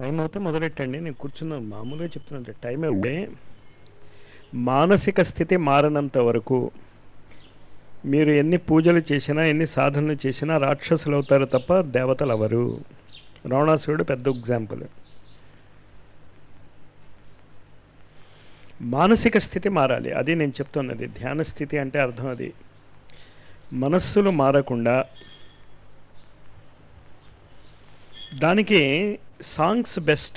time అవుతే మొదలెట్టండి నేను కూర్చున్నాను మామూలుగా చెప్తున్నాను టైం అవుతే మానసిక స్థితి మారనంత వరకు మీరు ఎన్ని పూజలు చేసినా ఎన్ని సాధనలు చేసినా రాక్షసులు అవుతారు తప్ప దేవతలు అవరు రావణాసురుడు పెద్ద ఎగ్జాంపుల్ మానసిక స్థితి మారాలి అది నేను చెప్తున్నది ధ్యాన స్థితి అంటే అర్థం అది మనస్సులు మారకుండా దానికి సాంగ్స్ బెస్ట్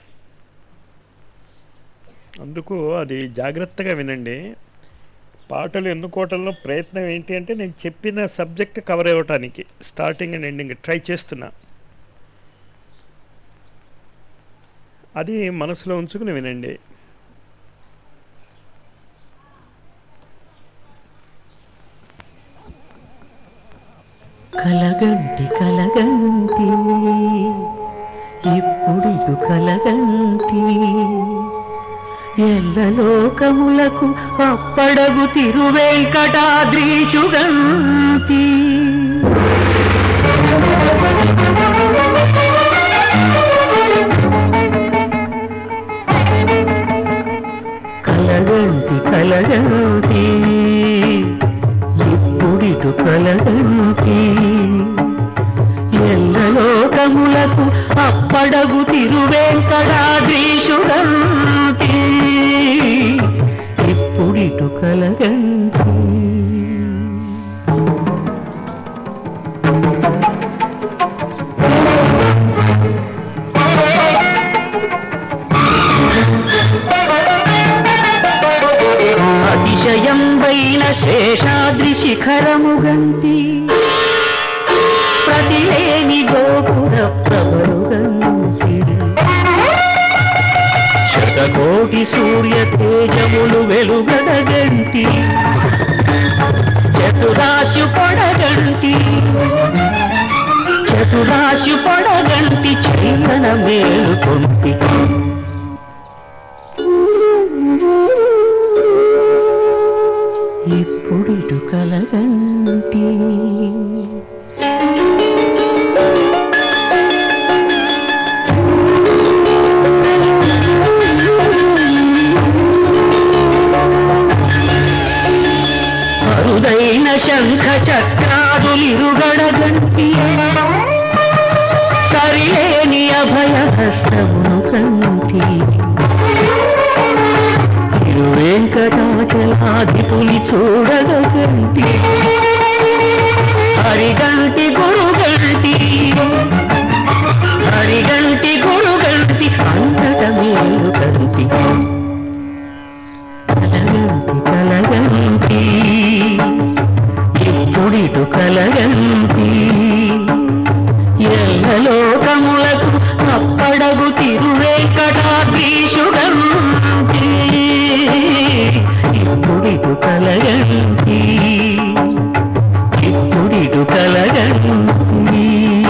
అందుకు అది జాగ్రత్తగా వినండి పాటలు ఎన్నుకోవటంలో ప్రయత్నం ఏంటి అంటే నేను చెప్పిన సబ్జెక్ట్ కవర్ అవ్వటానికి స్టార్టింగ్ అండ్ ఎండింగ్ ట్రై చేస్తున్నా అది మనసులో ఉంచుకుని వినండి కలగంటి కలగంటి ఇప్పుడిటు కలగంటి ఎల్లలోకములకు అప్పడగు తిరువేంకటాద్రీషుగంటి కలగంటి కలగంటి ఇప్పుడిటు కలగంటి ఎల్లలోకములకు అప్పడగు తిరువేంకటాద్రీషుడంటి ఇప్పుడిటు కలగంటి అతిశయం వైన శేషాద్రి శిఖరము గంటి ప్రతిలేని గోపుర ప్రభలు గంటి శతకోటి సూర్య తేజములు వెలుగడగంటి చతురాశు పొడగంటి చతురాశు పొడగంటి చైతన మేలుకొంటి ఇప్పుడిటు కలగంటి అరుదైన శంఖ చక్రాదులిరుగడగంటి సరిలేని అభయ హస్తమును కంటి తిరువేంకటాచలాధిపుని చూడగంటి హరిగంటి గురుగంటి హరిగంటి గురుగంటి అంతట మేలు కంటి కలగంటి కలగంటి ఇప్పుడిటు కలగంటి ఎల్లలోకములకు అప్పడగు తిరువేంకటాద్రీషుడంటి ఇప్పుడిటు కలగంటి ఇప్పుడిటు కలగంటి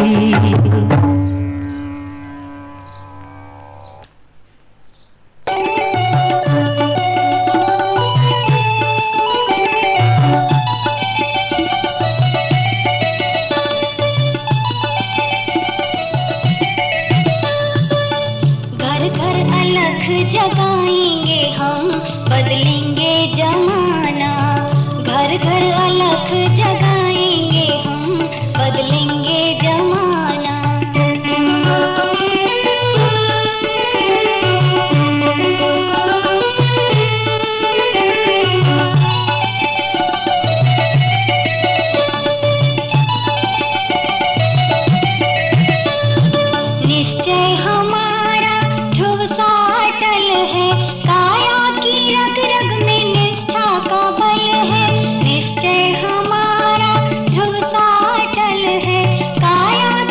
घर घर अलग जगाएंगे हम बदलेंगे जमाना घर घर अलग जगाएंगे हम बदलेंगे जमाना निश्चय हमारा ध्रुव सा अटल है काया की रग रग में निष्ठा का बल है निश्चय हमारा ध्रुव सा अटल है काया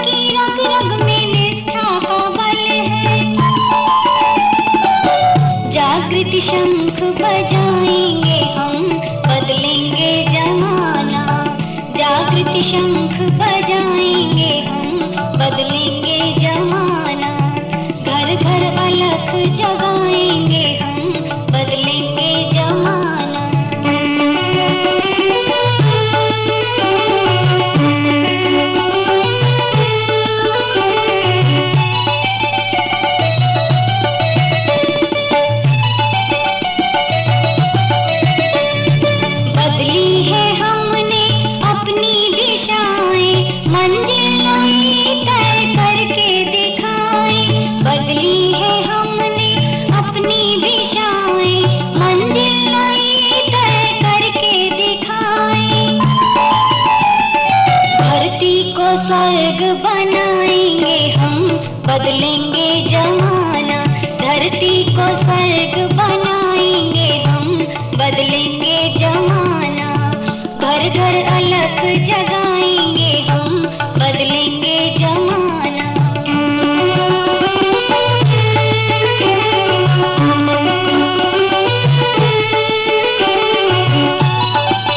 बदलेंगे जमाना धरती को स्वर्ग बनाएंगे हम बदलेंगे जमाना घर घर अलख जगाएंगे हम बदलेंगे जमाना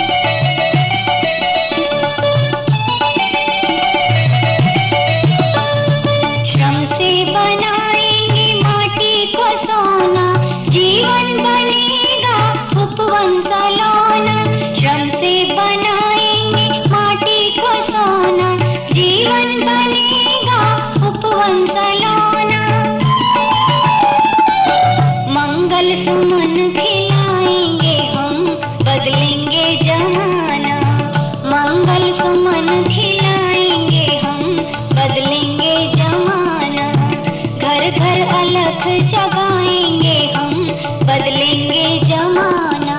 श्रम से बनाएंगे माटी को सोना जीवन बनेगा उपवन सलोना श्रम से बनाएंगे माटी को सोना जीवन बनेगा उपवन सलोना मंगल सुमन खिलाएंगे हम बदलेंगे जमाना मंगल सुमन खिलाएंगे हम बदलेंगे जमाना घर घर अलख जगाएंगे हम बदलेंगे जमाना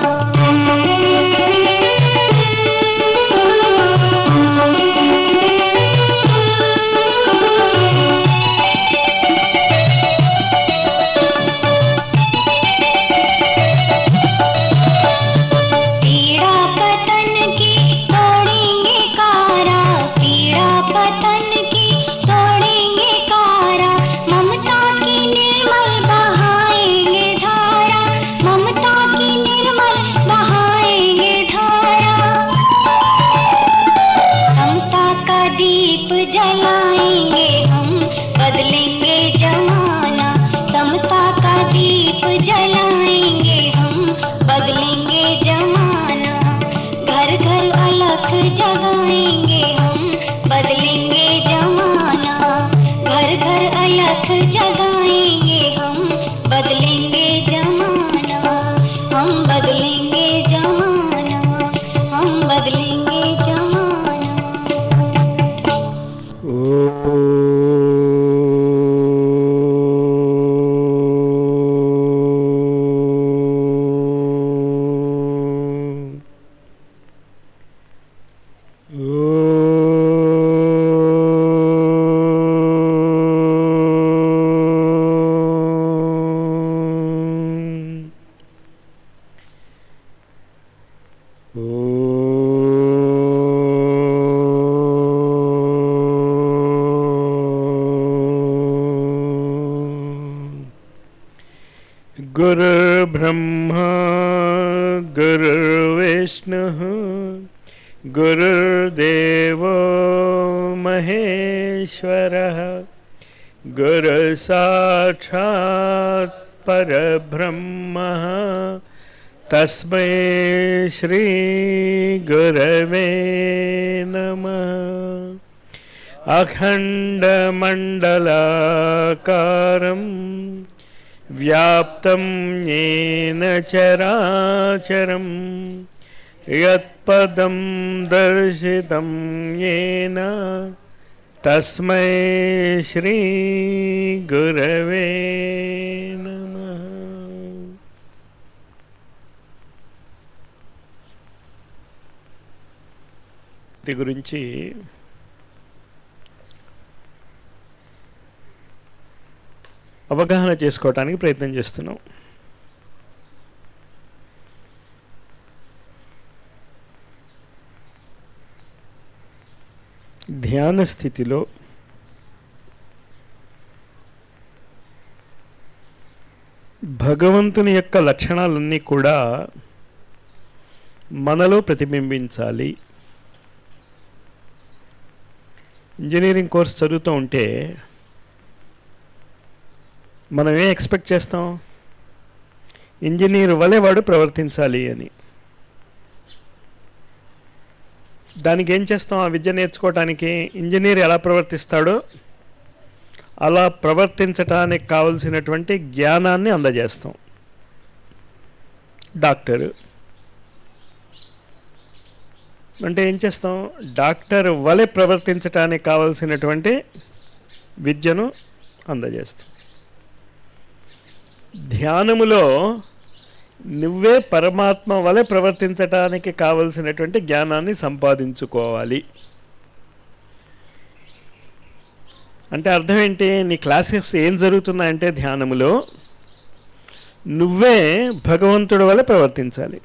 पीड़ा पतन की तोड़ेंगे कारा पीड़ा पतन की तोड़ेंगे कारा ममता की निर्मल बहाएंगे धारा ममता की निर्मल बहाएंगे धारा समता का दीप जलाएंगे हम बदलेंगे जमाना समता का दीप जलाएंगे हम बदलेंगे जमाना घर घर अलख जगाएंगे हम बदलेंगे जमाना घर घर अलख जगाएंगे हम बदलेंगे जमाना हम बदलेंगे जमाना हम बदलेंगे जमाना गुरुर्ब्रह्मा गुरुर्विष्णुः गुरुर्देवो महेश्वरः गुरुसाक्षात् परब्रह्मः तस्मै श्रीगुरवे नमः अखण्डमण्डलाकारम् व्याप्तं येन चराचरं यत्पदं दर्शितं येन तस्मै श्रीगुरवे नमः ఇది గురించి అవగాహన చేసుకోవటానికి ప్రయత్నం చేస్తున్నాం ధ్యాన స్థితిలో భగవంతుని యొక్క లక్షణాలన్నీ కూడా మనలో ప్రతిబింబించాలి ఇంజనీరింగ్ కోర్స్ చదువుతూ ఉంటే మనం ఏం ఎక్స్పెక్ట్ చేస్తాం ఇంజనీర్ వలె వాడు ప్రవర్తించాలి అని దానికి ఏం చేస్తాం ఆ విద్య నేర్చుకోవటానికి ఇంజనీర్ ఎలా ప్రవర్తిస్తాడో అలా ప్రవర్తించటానికి కావలసినటువంటి జ్ఞానాన్ని అందజేస్తాం డాక్టర్ అంటే ఏం చేస్తాం డాక్టర్ వలె ప్రవర్తించటానికి కావలసినటువంటి విద్యను అందజేస్తాం ధ్యానములో నువ్వే పరమాత్మ వలె ప్రవర్తించటానికి కావలసినటువంటి జ్ఞానాన్ని సంపాదించుకోవాలి అంటే అర్థం ఏంటి నీ క్లాసెస్ ఏం జరుగుతున్నాయంటే ధ్యానములో నువ్వే భగవంతుడి వల్ల ప్రవర్తించాలి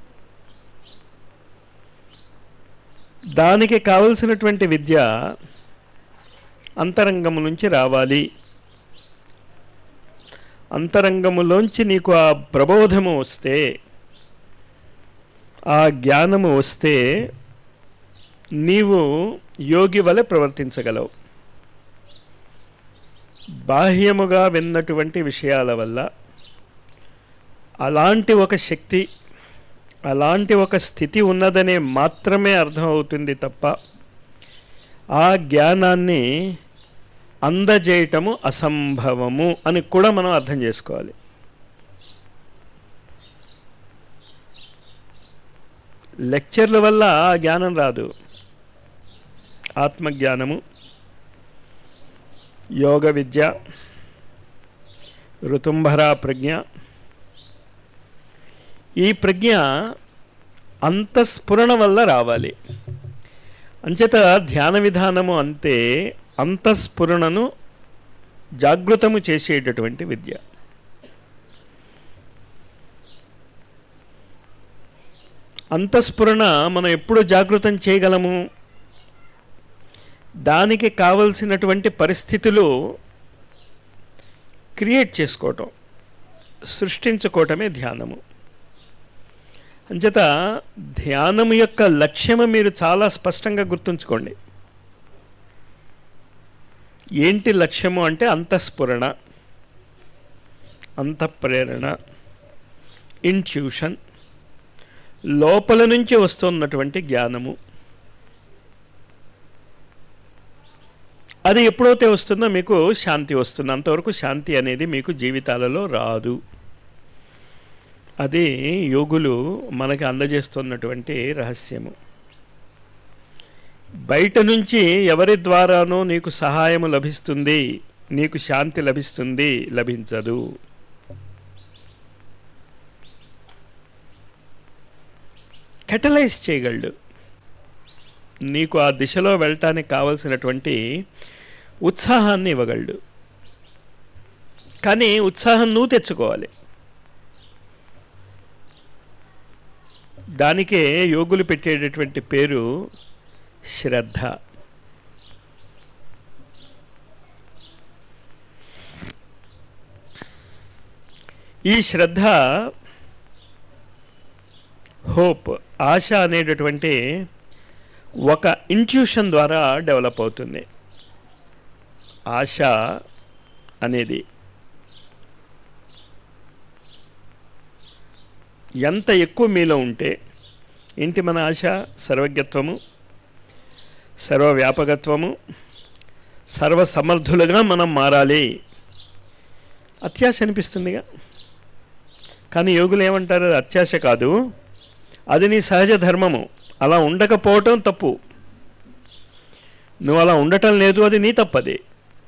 దానికి కావలసినటువంటి విద్య అంతరంగము నుంచి రావాలి అంతరంగములోంచి నీకు ఆ ప్రబోధము వస్తే ఆ జ్ఞానము వస్తే నీవు యోగి వలె ప్రవర్తించగలవు బాహ్యముగా విన్నటువంటి విషయాల వల్ల అలాంటి ఒక శక్తి అలాంటి ఒక స్థితి ఉన్నదనే మాత్రమే అర్థమవుతుంది తప్ప ఆ జ్ఞానాన్ని అందజేయటము అసంభవము అని కూడా మనం అర్థం చేసుకోవాలి లెక్చర్ల వల్ల ఆ జ్ఞానం రాదు ఆత్మజ్ఞానము యోగ విద్య ఋతుంభరా ప్రజ్ఞ ఈ ప్రజ్ఞ అంతఃస్ఫురణ వల్ల రావాలి అంచేత ధ్యాన విధానము అంతే అంతఃస్ఫురణను జాగృతము చేసేటటువంటి విద్య అంతఃస్ఫురణ మనం ఎప్పుడు జాగృతం చేయగలము దానికి కావలసినటువంటి పరిస్థితులు క్రియేట్ చేసుకోవటం సృష్టించుకోవటమే ధ్యానము అంచేత ధ్యానము యొక్క లక్ష్యము మీరు చాలా స్పష్టంగా గుర్తుంచుకోండి ఏంటి లక్ష్యము అంటే అంతఃస్ఫురణ అంతఃప్రేరణ ఇంట్యూషన్ లోపల నుంచి వస్తున్నటువంటి జ్ఞానము అది ఎప్పుడైతే వస్తుందో మీకు శాంతి వస్తుంది అంతవరకు శాంతి అనేది మీకు జీవితాలలో రాదు అది యోగులు మనకి అందజేస్తున్నటువంటి రహస్యము బయట నుంచి ఎవరి ద్వారానో నీకు సహాయము లభిస్తుంది నీకు శాంతి లభిస్తుంది లభించదు కెటలైజ్ చేయగలడు నీకు ఆ దిశలో వెళ్ళటానికి కావలసినటువంటి ఉత్సాహాన్ని ఇవ్వగలడు కానీ ఉత్సాహం నువ్వు తెచ్చుకోవాలి దానికే యోగులు పెట్టేటటువంటి పేరు శ్రద్ధ ఈ శ్రద్ధ హోప్ ఆశ అనేటటువంటి ఒక ఇంట్యూషన్ ద్వారా డెవలప్ అవుతుంది ఆశ అనేది ఎంత ఎక్కువ మీలో ఉంటే ఏంటి మన ఆశ సర్వజ్ఞత్వము సర్వవ్యాపకత్వము సర్వసమర్థులుగా మనం మారాలి అత్యాశ అనిపిస్తుందిగా కానీ యోగులు ఏమంటారు అది అత్యాశ కాదు అది నీ సహజ ధర్మము అలా ఉండకపోవటం తప్పు నువ్వు అలా ఉండటం లేదు అది నీ తప్పది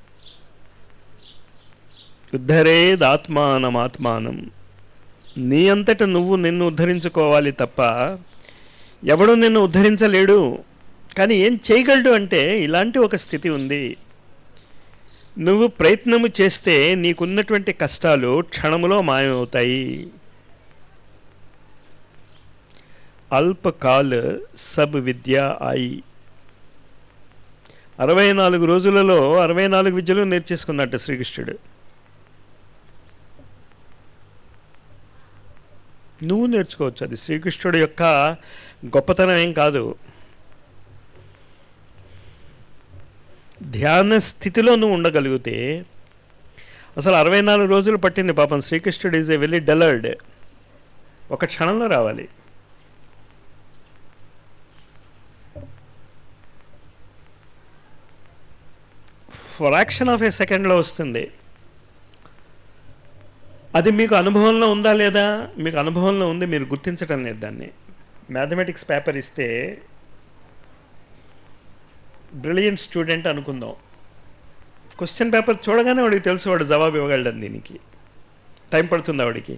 ఉద్ధరేదాత్మానమాత్మానం నీ అంతట నువ్వు నిన్ను ఉద్ధరించుకోవాలి తప్ప ఎవడు నిన్ను ఉద్ధరించలేడు కానీ ఏం చేయగలడు అంటే ఇలాంటి ఒక స్థితి ఉంది నువ్వు ప్రయత్నము చేస్తే నీకున్నటువంటి కష్టాలు క్షణములో మాయమవుతాయి అల్పకాల్ సబ్ విద్య ఆయి అరవై నాలుగు రోజులలో అరవై నాలుగు విద్యలు నేర్చేసుకున్నట్టు శ్రీకృష్ణుడు నువ్వు నేర్చుకోవచ్చు అది శ్రీకృష్ణుడు యొక్క గొప్పతనం ఏం కాదు ధ్యాన స్థితిలో నువ్వు ఉండగలిగితే అసలు అరవై నాలుగు రోజులు పట్టింది పాపం శ్రీకృష్ణుడు ఈజ్ ఏ వెరీ డలర్డ్ ఒక క్షణంలో రావాలి ఫ్రాక్షన్ ఆఫ్ ఏ సెకండ్లో వస్తుంది అది మీకు అనుభవంలో ఉందా లేదా మీకు అనుభవంలో ఉంది మీరు గుర్తించటం లేదు దాన్ని మ్యాథమెటిక్స్ పేపర్ ఇస్తే బ్రిలియంట్ స్టూడెంట్ అనుకుందాం క్వశ్చన్ పేపర్ చూడగానే వాడికి తెలుసు వాడు జవాబు ఇవ్వగలడని దీనికి టైం పడుతుంది వాడికి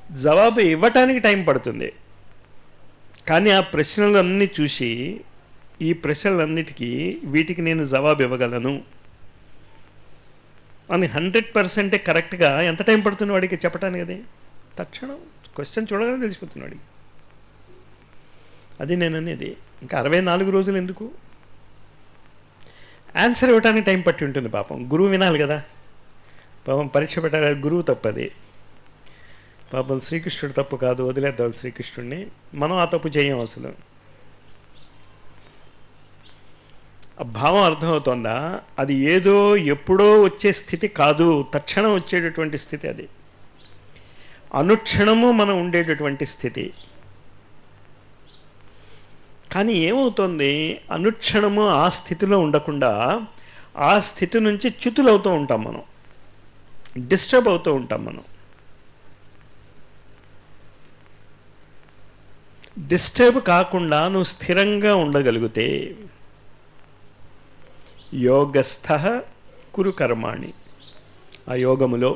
జవాబు ఇవ్వటానికి టైం పడుతుంది కానీ ఆ ప్రశ్నలు అన్నీ చూసి ఈ ప్రశ్నలన్నిటికీ వీటికి నేను జవాబు ఇవ్వగలను అని హండ్రెడ్ పర్సెంటే కరెక్ట్గా ఎంత టైం పడుతుంది వాడికి చెప్పడానికి అది తక్షణం క్వశ్చన్ చూడగానే తెలిసిపోతుంది వాడికి అది నేను అనేది ఇంకా అరవై నాలుగు రోజులు ఎందుకు ఆన్సర్ ఇవ్వడానికి టైం పట్టి ఉంటుంది పాపం గురువు వినాలి కదా పాపం పరీక్ష పెట్టాలి గురువు తప్పది పాపం శ్రీకృష్ణుడు తప్పు కాదు వదిలేద్దాం శ్రీకృష్ణుడిని మనం ఆ తప్పు చేయం అసలు ఆ భావం అర్థమవుతోందా అది ఏదో ఎప్పుడో వచ్చే స్థితి కాదు తక్షణం వచ్చేటటువంటి స్థితి అది అనుక్షణము మనం ఉండేటటువంటి స్థితి కానీ ఏమవుతుంది అనుక్షణము ఆ స్థితిలో ఉండకుండా ఆ స్థితి నుంచి చ్యుతులవుతూ ఉంటాం మనం డిస్టర్బ్ అవుతూ ఉంటాం మనం డిస్టర్బ్ కాకుండా నువ్వు స్థిరంగా ఉండగలిగితే యోగస్థ కురు కర్మాణి ఆ యోగములో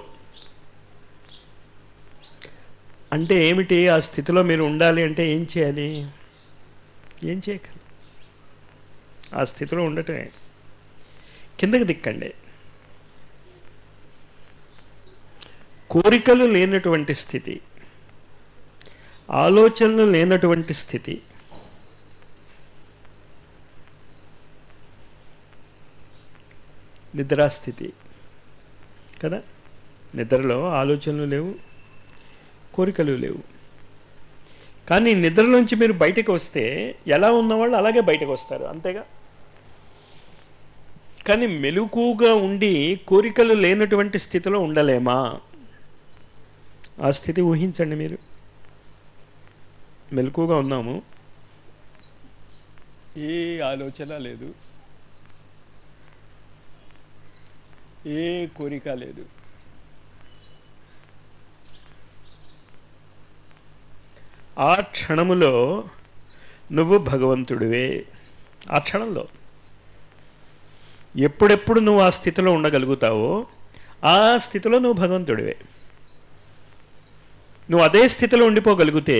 అంటే ఏమిటి ఆ స్థితిలో మీరు ఉండాలి అంటే ఏం చేయాలి ఏం చేయగలరు ఆ స్థితిలో ఉండటమే కిందకి దిక్కండి కోరికలు లేనటువంటి స్థితి ఆలోచనలు లేనటువంటి స్థితి నిద్రాస్థితి కదా నిద్రలో ఆలోచనలు లేవు కోరికలు లేవు కానీ నిద్రలోంచి మీరు బయటకు వస్తే ఎలా ఉన్నవాళ్ళు అలాగే బయటకు వస్తారు అంతేగా కానీ మెలకుగా ఉండి కోరికలు లేనటువంటి స్థితిలో ఉండలేమా ఆ స్థితి ఊహించండి మీరు మెలకుగా ఉన్నాము ఏ ఆలోచన లేదు ఏ కోరిక లేదు ఆ క్షణములో నువ్వు భగవంతుడివే ఆ క్షణంలో ఎప్పుడెప్పుడు నువ్వు ఆ స్థితిలో ఉండగలుగుతావో ఆ స్థితిలో నువ్వు భగవంతుడివే నువ్వు అదే స్థితిలో ఉండిపోగలిగితే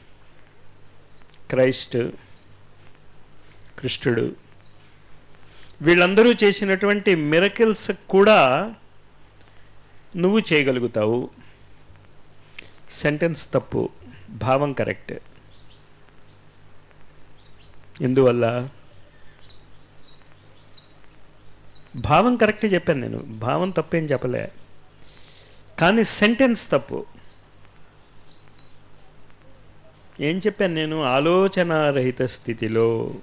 క్రైస్ట్ కృష్ణుడు వీళ్ళందరూ చేసినటువంటి మిరకిల్స్ కూడా నువ్వు చేయగలుగుతావు సెంటెన్స్ తప్పు భావం కరెక్ట్ ఎందువల్ల భావం కరెక్ట్ చెప్పాను నేను భావం తప్పేం చెప్పలే కానీ సెంటెన్స్ తప్పు ఏం చెప్పాను నేను ఆలోచనారహిత స్థితిలో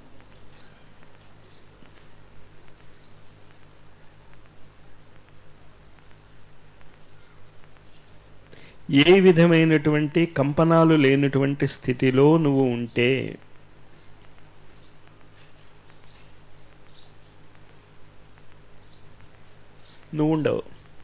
ఏ విధమైనటువంటి కంపనాలు లేనటువంటి స్థితిలో నువ్వు ఉంటే నువ్వు ఉండవు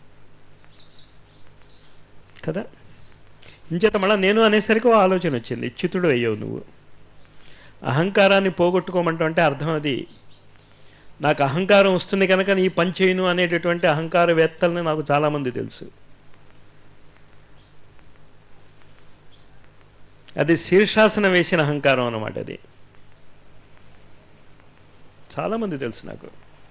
కదా ఇంచేత మళ్ళీ నేను అనేసరికి ఓ ఆలోచన వచ్చింది చితుడు అయ్యావు నువ్వు అహంకారాన్ని పోగొట్టుకోమంటావు అంటే అర్థం అది నాకు అహంకారం వస్తుంది కనుక నీ పని చేయను అనేటటువంటి అహంకారవేత్తల్ని నాకు చాలామంది తెలుసు అది శీర్షాసనం వేసిన అహంకారం అన్నమాట అది చాలామంది తెలుసు నాకు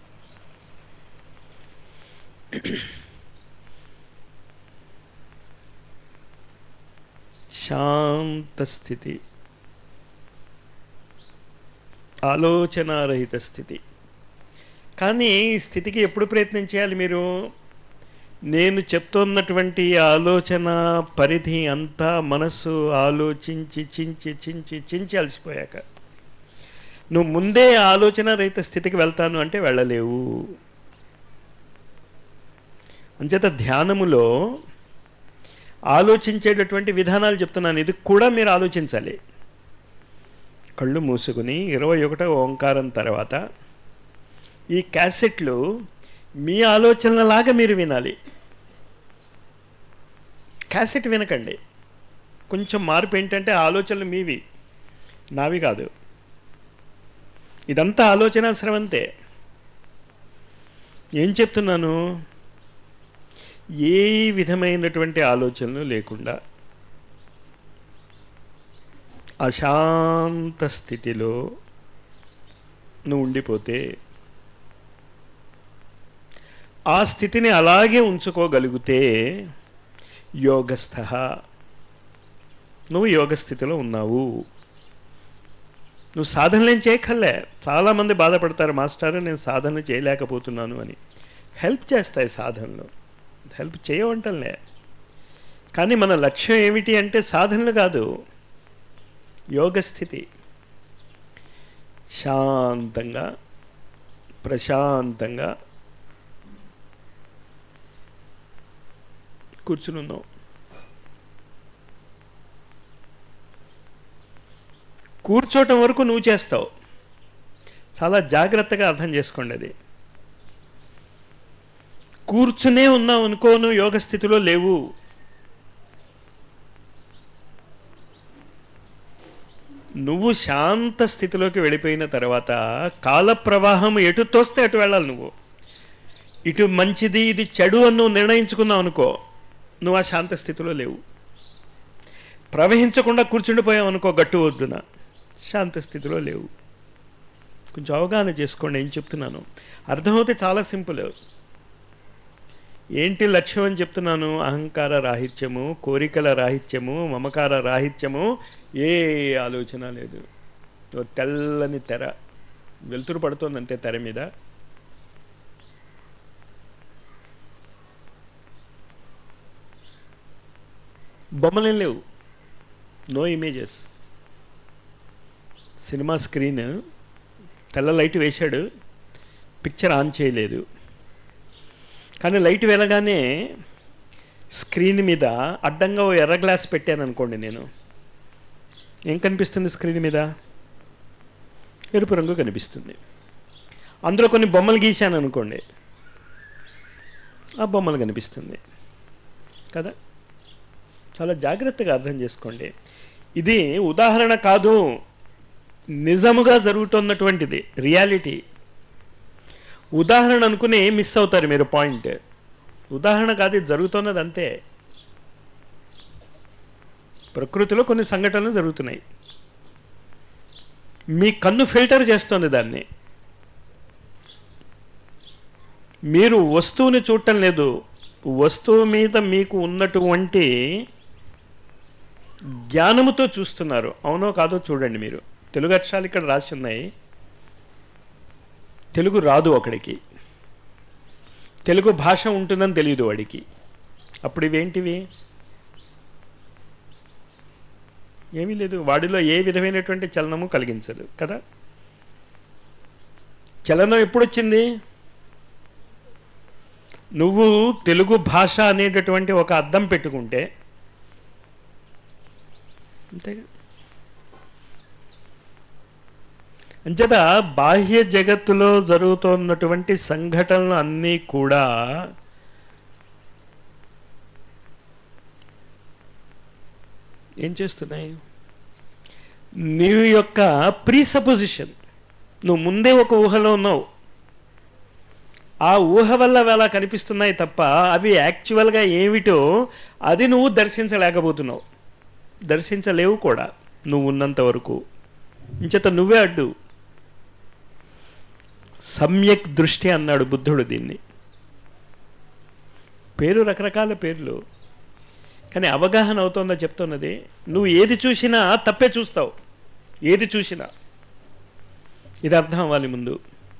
శాంత స్థితి ఆలోచనారహిత స్థితి కానీ ఈ స్థితికి ఎప్పుడు ప్రయత్నం చేయాలి మీరు నేను చెప్తున్నటువంటి ఆలోచన పరిధి అంతా మనస్సు ఆలోచించి చించి చించి చించి అలసిపోయాక నువ్వు ముందే ఆలోచన రహిత స్థితికి వెళ్తాను అంటే వెళ్ళలేవు అంచేత ధ్యానములో ఆలోచించేటటువంటి విధానాలు చెప్తున్నాను ఇది కూడా మీరు ఆలోచించాలి కళ్ళు మూసుకుని ఇరవై ఒకటో ఓంకారం తర్వాత ఈ క్యాసెట్లు మీ ఆలోచనలాగా మీరు వినాలి క్యాసెట్ వినకండి కొంచెం మార్పు ఏంటంటే ఆలోచనలు మీవి నావి కాదు ఇదంతా ఆలోచన స్రవంతే ఏం చెప్తున్నాను ఏ విధమైనటువంటి ఆలోచనలు లేకుండా అశాంత స్థితిలో నువ్వు ఉండిపోతే ఆ స్థితిని అలాగే ఉంచుకోగలిగితే యోగస్థ నువ్వు యోగ స్థితిలో ఉన్నావు నువ్వు సాధనలేం చేయక్కర్లే చాలామంది బాధపడతారు మాస్టర్ నేను సాధన చేయలేకపోతున్నాను అని హెల్ప్ చేస్తాయి సాధనలు హెల్ప్ చేయవంటలే కానీ మన లక్ష్యం ఏమిటి అంటే సాధనలు కాదు యోగ స్థితి శాంతంగా ప్రశాంతంగా కూర్చుని ఉన్నావు కూర్చోటం వరకు నువ్వు చేస్తావు చాలా జాగ్రత్తగా అర్థం చేసుకోండి అది కూర్చునే ఉన్నావు అనుకో నువ్వు యోగ స్థితిలో లేవు నువ్వు శాంత స్థితిలోకి వెళ్ళిపోయిన తర్వాత కాల ప్రవాహం ఎటు తోస్తే అటు వెళ్ళాలి నువ్వు ఇటు మంచిది ఇది చెడు అని నువ్వు నిర్ణయించుకున్నావు అనుకో నువ్వు ఆ శాంత స్థితిలో లేవు ప్రవహించకుండా కూర్చుండిపోయావు అనుకో గట్టు ఒడ్డున శాంత స్థితిలో లేవు కొంచెం అవగాహన చేసుకోండి ఏం చెప్తున్నాను అర్థమవుతే చాలా సింపుల్ ఏంటి లక్ష్యం అని చెప్తున్నాను అహంకార రాహిత్యము కోరికల రాహిత్యము మమకార రాహిత్యము ఏ ఆలోచన లేదు ఓ తెల్లని తెర వెలుతురు పడుతుంది అంతే తెర మీద బొమ్మలేం లేవు నో ఇమేజెస్ సినిమా స్క్రీన్ తెల్ల లైట్ వేశాడు పిక్చర్ ఆన్ చేయలేదు కానీ లైట్ వెళ్ళగానే స్క్రీన్ మీద అడ్డంగా ఓ ఎర్ర గ్లాస్ పెట్టాను అనుకోండి నేను ఏం కనిపిస్తుంది స్క్రీన్ మీద ఎరుపు రంగు కనిపిస్తుంది అందులో కొన్ని బొమ్మలు గీశాను అనుకోండి ఆ బొమ్మలు కనిపిస్తుంది కదా చాలా జాగ్రత్తగా అర్థం చేసుకోండి ఇది ఉదాహరణ కాదు నిజముగా జరుగుతున్నటువంటిది రియాలిటీ ఉదాహరణ అనుకుని మిస్ అవుతారు మీరు పాయింట్ ఉదాహరణ కాదు ఇది జరుగుతున్నది అంతే ప్రకృతిలో కొన్ని సంఘటనలు జరుగుతున్నాయి మీ కన్ను ఫిల్టర్ చేస్తుంది దాన్ని మీరు వస్తువుని చూడటం లేదు వస్తువు మీద మీకు ఉన్నటువంటి జ్ఞానముతో చూస్తున్నారు అవునో కాదో చూడండి మీరు తెలుగు అక్షరాలు ఇక్కడ రాసి ఉన్నాయి తెలుగు రాదు ఒకడికి తెలుగు భాష ఉంటుందని తెలియదు వాడికి అప్పుడు ఇవేంటివి ఏమీ లేదు వాడిలో ఏ విధమైనటువంటి చలనము కలిగించదు కదా చలనం ఎప్పుడు వచ్చింది నువ్వు తెలుగు భాష అనేటటువంటి ఒక అద్దం పెట్టుకుంటే అంతేగా అంచేత బాహ్య జగత్తులో జరుగుతున్నటువంటి సంఘటనలు అన్నీ కూడా ఏం చేస్తున్నాయి నీ యొక్క ప్రీసపోజిషన్ నువ్వు ముందే ఒక ఊహలో ఉన్నావు ఆ ఊహ వల్ల అవి అలా కనిపిస్తున్నాయి తప్ప అవి యాక్చువల్గా ఏమిటో అది నువ్వు దర్శించలేకపోతున్నావు దర్శించలేవు కూడా నువ్వు ఉన్నంత వరకు ఇంచేత నువ్వే అడ్డు సమ్యక్ దృష్టి అన్నాడు బుద్ధుడు దీన్ని పేరు రకరకాల పేర్లు కానీ అవగాహన అవుతోందా చెప్తున్నది నువ్వు ఏది చూసినా తప్పే చూస్తావు ఏది చూసినా ఇది అర్థం అవ్వాలి ముందు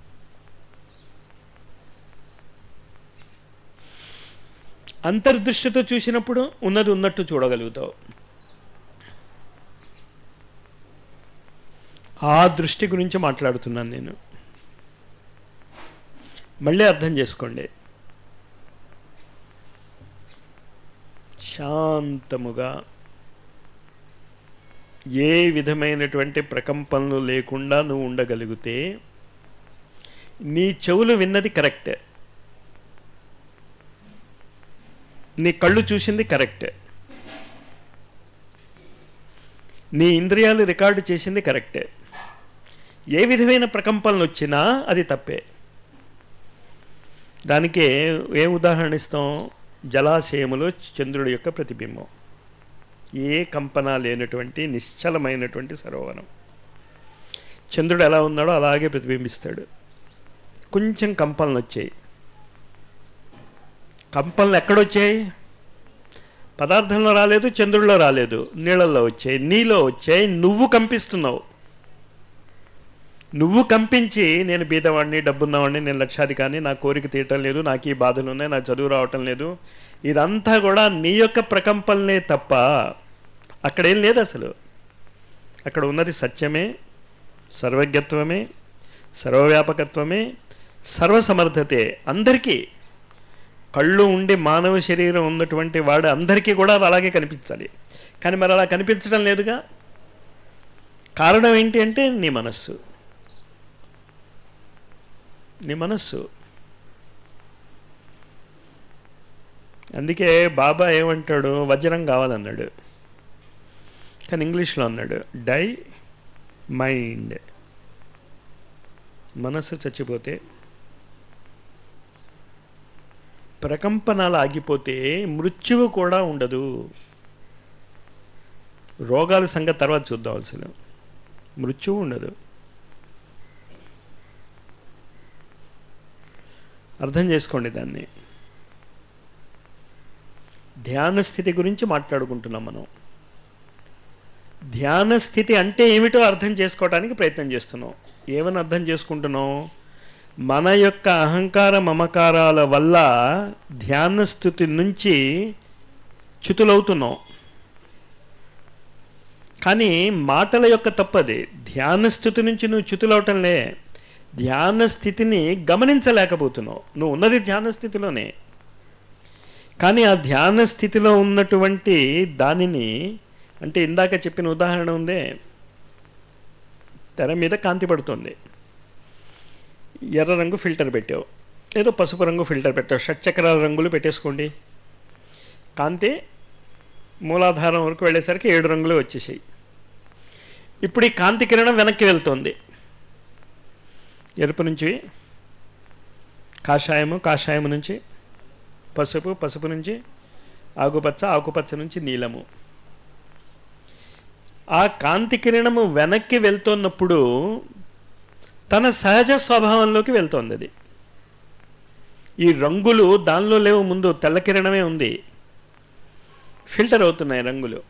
అంతర్దృష్టితో చూసినప్పుడు ఉన్నది ఉన్నట్టు చూడగలుగుతావు ఆ దృష్టి గురించి మాట్లాడుతున్నాను నేను మళ్ళీ అర్థం చేసుకోండి శాంతముగా ఏ విధమైనటువంటి ప్రకంపనలు లేకుండా నువ్వు ఉండగలిగితే నీ చెవులు విన్నది కరెక్ట్ నీ కళ్ళు చూసింది కరెక్ట్ నీ ఇంద్రియాలు రికార్డు చేసింది కరెక్టే ఏ విధమైన ప్రకంపనలు వచ్చినా అది తప్పే దానికే ఏ ఉదాహరణ ఇస్తాం జలాశయములో చంద్రుడి యొక్క ప్రతిబింబం ఏ కంపన లేనటువంటి నిశ్చలమైనటువంటి సరోవరం చంద్రుడు ఎలా ఉన్నాడో అలాగే ప్రతిబింబిస్తాడు కొంచెం కంపనలు వచ్చాయి కంపనలు ఎక్కడొచ్చాయి పదార్థంలో రాలేదు చంద్రుల్లో రాలేదు నీళ్ళల్లో వచ్చాయి నీలో వచ్చాయి నువ్వు కంపిస్తున్నావు నువ్వు కంపించి నేను బీదవాడిని డబ్బున్నవాడిని నేను లక్షాధికారిని నా కోరిక తీయటం లేదు నాకు ఈ బాధలు ఉన్నాయి నాకు చదువు రావటం లేదు ఇదంతా కూడా నీ యొక్క ప్రకంపనలే తప్ప అక్కడేం లేదు అసలు అక్కడ ఉన్నది సత్యమే సర్వజ్ఞత్వమే సర్వవ్యాపకత్వమే సర్వసమర్థతే అందరికీ కళ్ళు ఉండి మానవ శరీరం ఉన్నటువంటి వాడు అందరికీ కూడా అది అలాగే కనిపించాలి కానీ మరి అలా కనిపించడం లేదుగా కారణం ఏంటి అంటే నీ మనస్సు నీ మనస్సు అందుకే బాబా ఏమంటాడు వజ్రం కావాలన్నాడు కానీ ఇంగ్లీష్లో అన్నాడు డై మైండ్ మనస్సు చచ్చిపోతే ప్రకంపనాలు ఆగిపోతే మృత్యువు కూడా ఉండదు రోగాల సంగతి తర్వాత చూద్దాం అసలు మృత్యువు ఉండదు అర్థం చేసుకోండి దాన్ని ధ్యాన స్థితి గురించి మాట్లాడుకుంటున్నాం మనం ధ్యాన స్థితి అంటే ఏమిటో అర్థం చేసుకోవడానికి ప్రయత్నం చేస్తున్నాం ఏమని అర్థం చేసుకుంటున్నాం మన యొక్క అహంకార మమకారాల వల్ల ధ్యాన స్థితి నుంచి చ్యుతులవుతున్నాం కానీ మాటల యొక్క తప్పది ధ్యాన స్థితి నుంచి నువ్వు చ్యుతులవటంలే ధ్యాన స్థితిని గమనించలేకపోతున్నావు నువ్వు ఉన్నది ధ్యాన స్థితిలోనే కానీ ఆ ధ్యాన స్థితిలో ఉన్నటువంటి దానిని అంటే ఇందాక చెప్పిన ఉదాహరణ ఉందే తెర మీద కాంతి పడుతుంది ఎర్ర రంగు ఫిల్టర్ పెట్టావు ఏదో పసుపు రంగు ఫిల్టర్ పెట్టావు షట్చక్రాల రంగులు పెట్టేసుకోండి కాంతి మూలాధారం వరకు వెళ్ళేసరికి ఏడు రంగులు వచ్చేసాయి ఇప్పుడు ఈ కాంతి కిరణం వెనక్కి వెళ్తుంది ఎరుపు నుంచి కాషాయము కాషాయము నుంచి పసుపు పసుపు నుంచి ఆకుపచ్చ ఆకుపచ్చ నుంచి నీలము ఆ కాంతి కిరణము వెనక్కి వెళ్తున్నప్పుడు తన సహజ స్వభావంలోకి వెళ్తోంది అది ఈ రంగులు దానిలో లేవు ముందు తెల్ల కిరణమే ఉంది ఫిల్టర్ అవుతున్నాయి రంగులు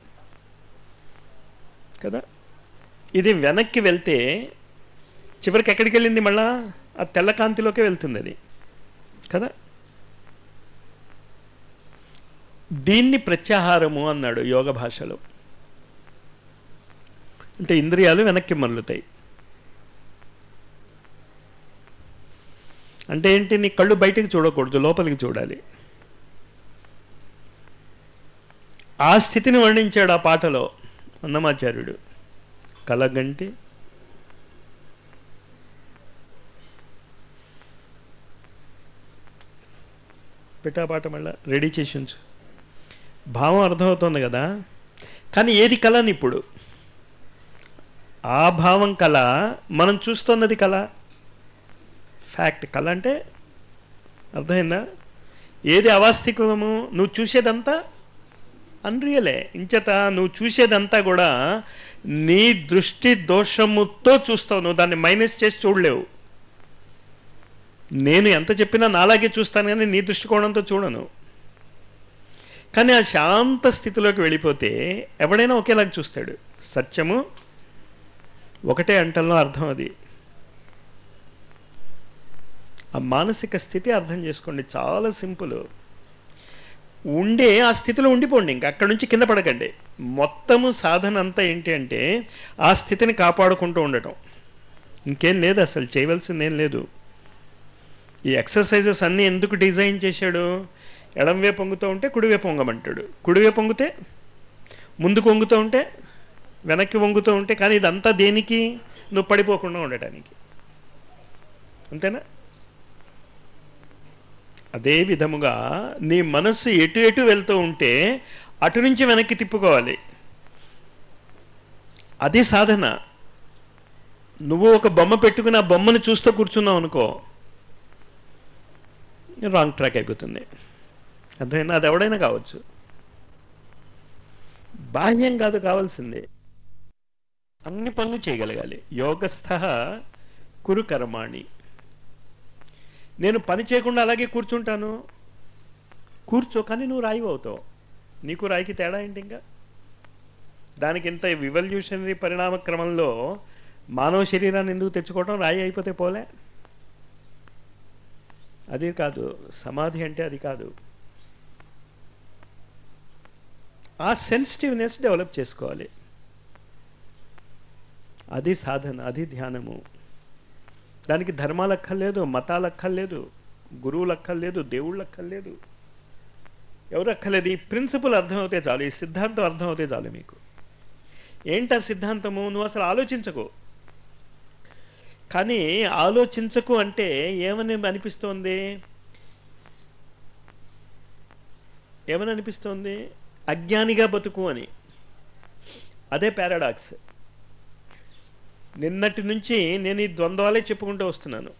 కదా ఇది వెనక్కి వెళ్తే చివరికి ఎక్కడికి వెళ్ళింది మళ్ళా ఆ తెల్ల కాంతిలోకి వెళ్తుంది అది కదా దీన్ని ప్రత్యాహారము అన్నాడు యోగ భాషలో అంటే ఇంద్రియాలు వెనక్కి మరలుతాయి అంటే ఏంటి నీ కళ్ళు బయటికి చూడకూడదు లోపలికి చూడాలి ఆ స్థితిని వర్ణించాడు ఆ పాటలో అన్నమాచార్యుడు కలగంటి పెట్టా పాట మళ్ళా రెడీ చేసి ఉంచు భావం అర్థమవుతుంది కదా కానీ ఏది కళని ఇప్పుడు ఆ భావం కళ మనం చూస్తున్నది కళ ఫ్యాక్ట్ కళ అంటే అర్థమైందా ఏది అవాస్తవికము నువ్వు చూసేదంతా అన్రియలే ఇంచేత నువ్వు చూసేదంతా కూడా నీ దృష్టి దోషముతో చూస్తావు నువ్వు దాన్ని మైనస్ చేసి చూడలేవు నేను ఎంత చెప్పినా నాలాగే చూస్తాను కానీ నీ దృష్టికోణంతో చూడను కానీ ఆ శాంత స్థితిలోకి వెళ్ళిపోతే ఎవడైనా ఒకేలాగా చూస్తాడు సత్యము ఒకటే అంటల్లో అర్థం అది ఆ మానసిక స్థితి అర్థం చేసుకోండి చాలా సింపుల్ ఉండే ఆ స్థితిలో ఉండిపోండి ఇంకా అక్కడి నుంచి కింద పడకండి మొత్తము సాధన అంతా ఏంటి అంటే ఆ స్థితిని కాపాడుకుంటూ ఉండటం ఇంకేం లేదు అసలు చేయవలసింది ఏం లేదు ఈ ఎక్సర్సైజెస్ అన్నీ ఎందుకు డిజైన్ చేశాడు ఎడంవే పొంగుతూ ఉంటే కుడివే పొంగమంటాడు కుడివే పొంగితే ముందుకు వంగుతూ ఉంటే వెనక్కి వంగుతూ ఉంటే కానీ ఇదంతా దేనికి నువ్వు పడిపోకుండా ఉండటానికి అంతేనా అదే విధముగా నీ మనస్సు ఎటు ఎటు వెళ్తూ ఉంటే అటు నుంచి వెనక్కి తిప్పుకోవాలి అది సాధన నువ్వు ఒక బొమ్మ పెట్టుకుని ఆ బొమ్మను చూస్తూ కూర్చున్నావు అనుకో రాంగ్ ట్రాక్ అయిపోతుంది అర్థమైనా అది ఎవడైనా కావచ్చు బాహ్యం కాదు కావాల్సింది అన్ని పనులు చేయగలగాలి యోగస్థ కురు కర్మాణి నేను పని చేయకుండా అలాగే కూర్చుంటాను కూర్చో కానీ నువ్వు రాయి అవుతావు నీకు రాయికి తేడా ఏంటి ఇంకా దానికి ఇంత వివల్యూషనరీ పరిణామ క్రమంలో మానవ శరీరాన్ని ఎందుకు తెచ్చుకోవడం రాయి అయిపోతే పోలే అది కాదు సమాధి అంటే అది కాదు ఆ సెన్సిటివ్నెస్ డెవలప్ చేసుకోవాలి అది సాధన అది ధ్యానము దానికి ధర్మాలు అక్కర్లేదు మతాలు అక్కర్లేదు గురువులు అక్కర్లేదు దేవుళ్ళు అక్కర్లేదు ఎవరు అక్కర్లేదు ఈ ప్రిన్సిపల్ అర్థమవుతే చాలు ఈ సిద్ధాంతం అర్థమవుతే చాలు మీకు ఏంటి ఆ సిద్ధాంతము నువ్వు అసలు ఆలోచించకు కానీ ఆలోచించకు అంటే ఏమని అనిపిస్తోంది ఏమని అనిపిస్తోంది అజ్ఞానిగా బతుకు అని అదే పారాడాక్స్ నిన్నటి నుంచి నేను ఈ ద్వంద్వాలే చెప్పుకుంటూ వస్తున్నాను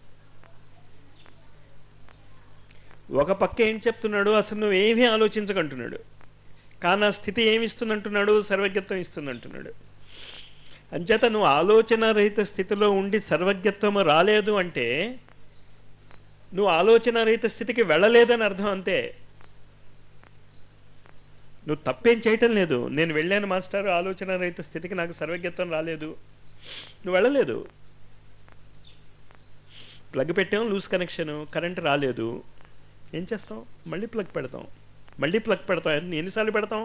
ఒక పక్క ఏం చెప్తున్నాడు అసలు నువ్వు ఏమీ ఆలోచించకంటున్నాడు కానీ ఆ స్థితి ఏమి ఇస్తుందంటున్నాడు సర్వజ్ఞత్వం ఇస్తుందంటున్నాడు అంచేత నువ్వు ఆలోచన రహిత స్థితిలో ఉండి సర్వజ్ఞత్వం రాలేదు అంటే నువ్వు ఆలోచన రహిత స్థితికి వెళ్ళలేదని అర్థం అంతే నువ్వు తప్పేం చేయటం లేదు నేను వెళ్ళాను మాస్టర్ ఆలోచన రహిత స్థితికి నాకు సర్వజ్ఞత్వం రాలేదు నువ్వు వెళ్ళలేదు ప్లగ్ పెట్టాం లూజ్ కనెక్షన్ కరెంట్ రాలేదు ఏం చేస్తాం మళ్ళీ ప్లగ్ పెడతాం మళ్ళీ ప్లగ్ పెడతాం ఎన్ని- ఎన్నిసార్లు పెడతాం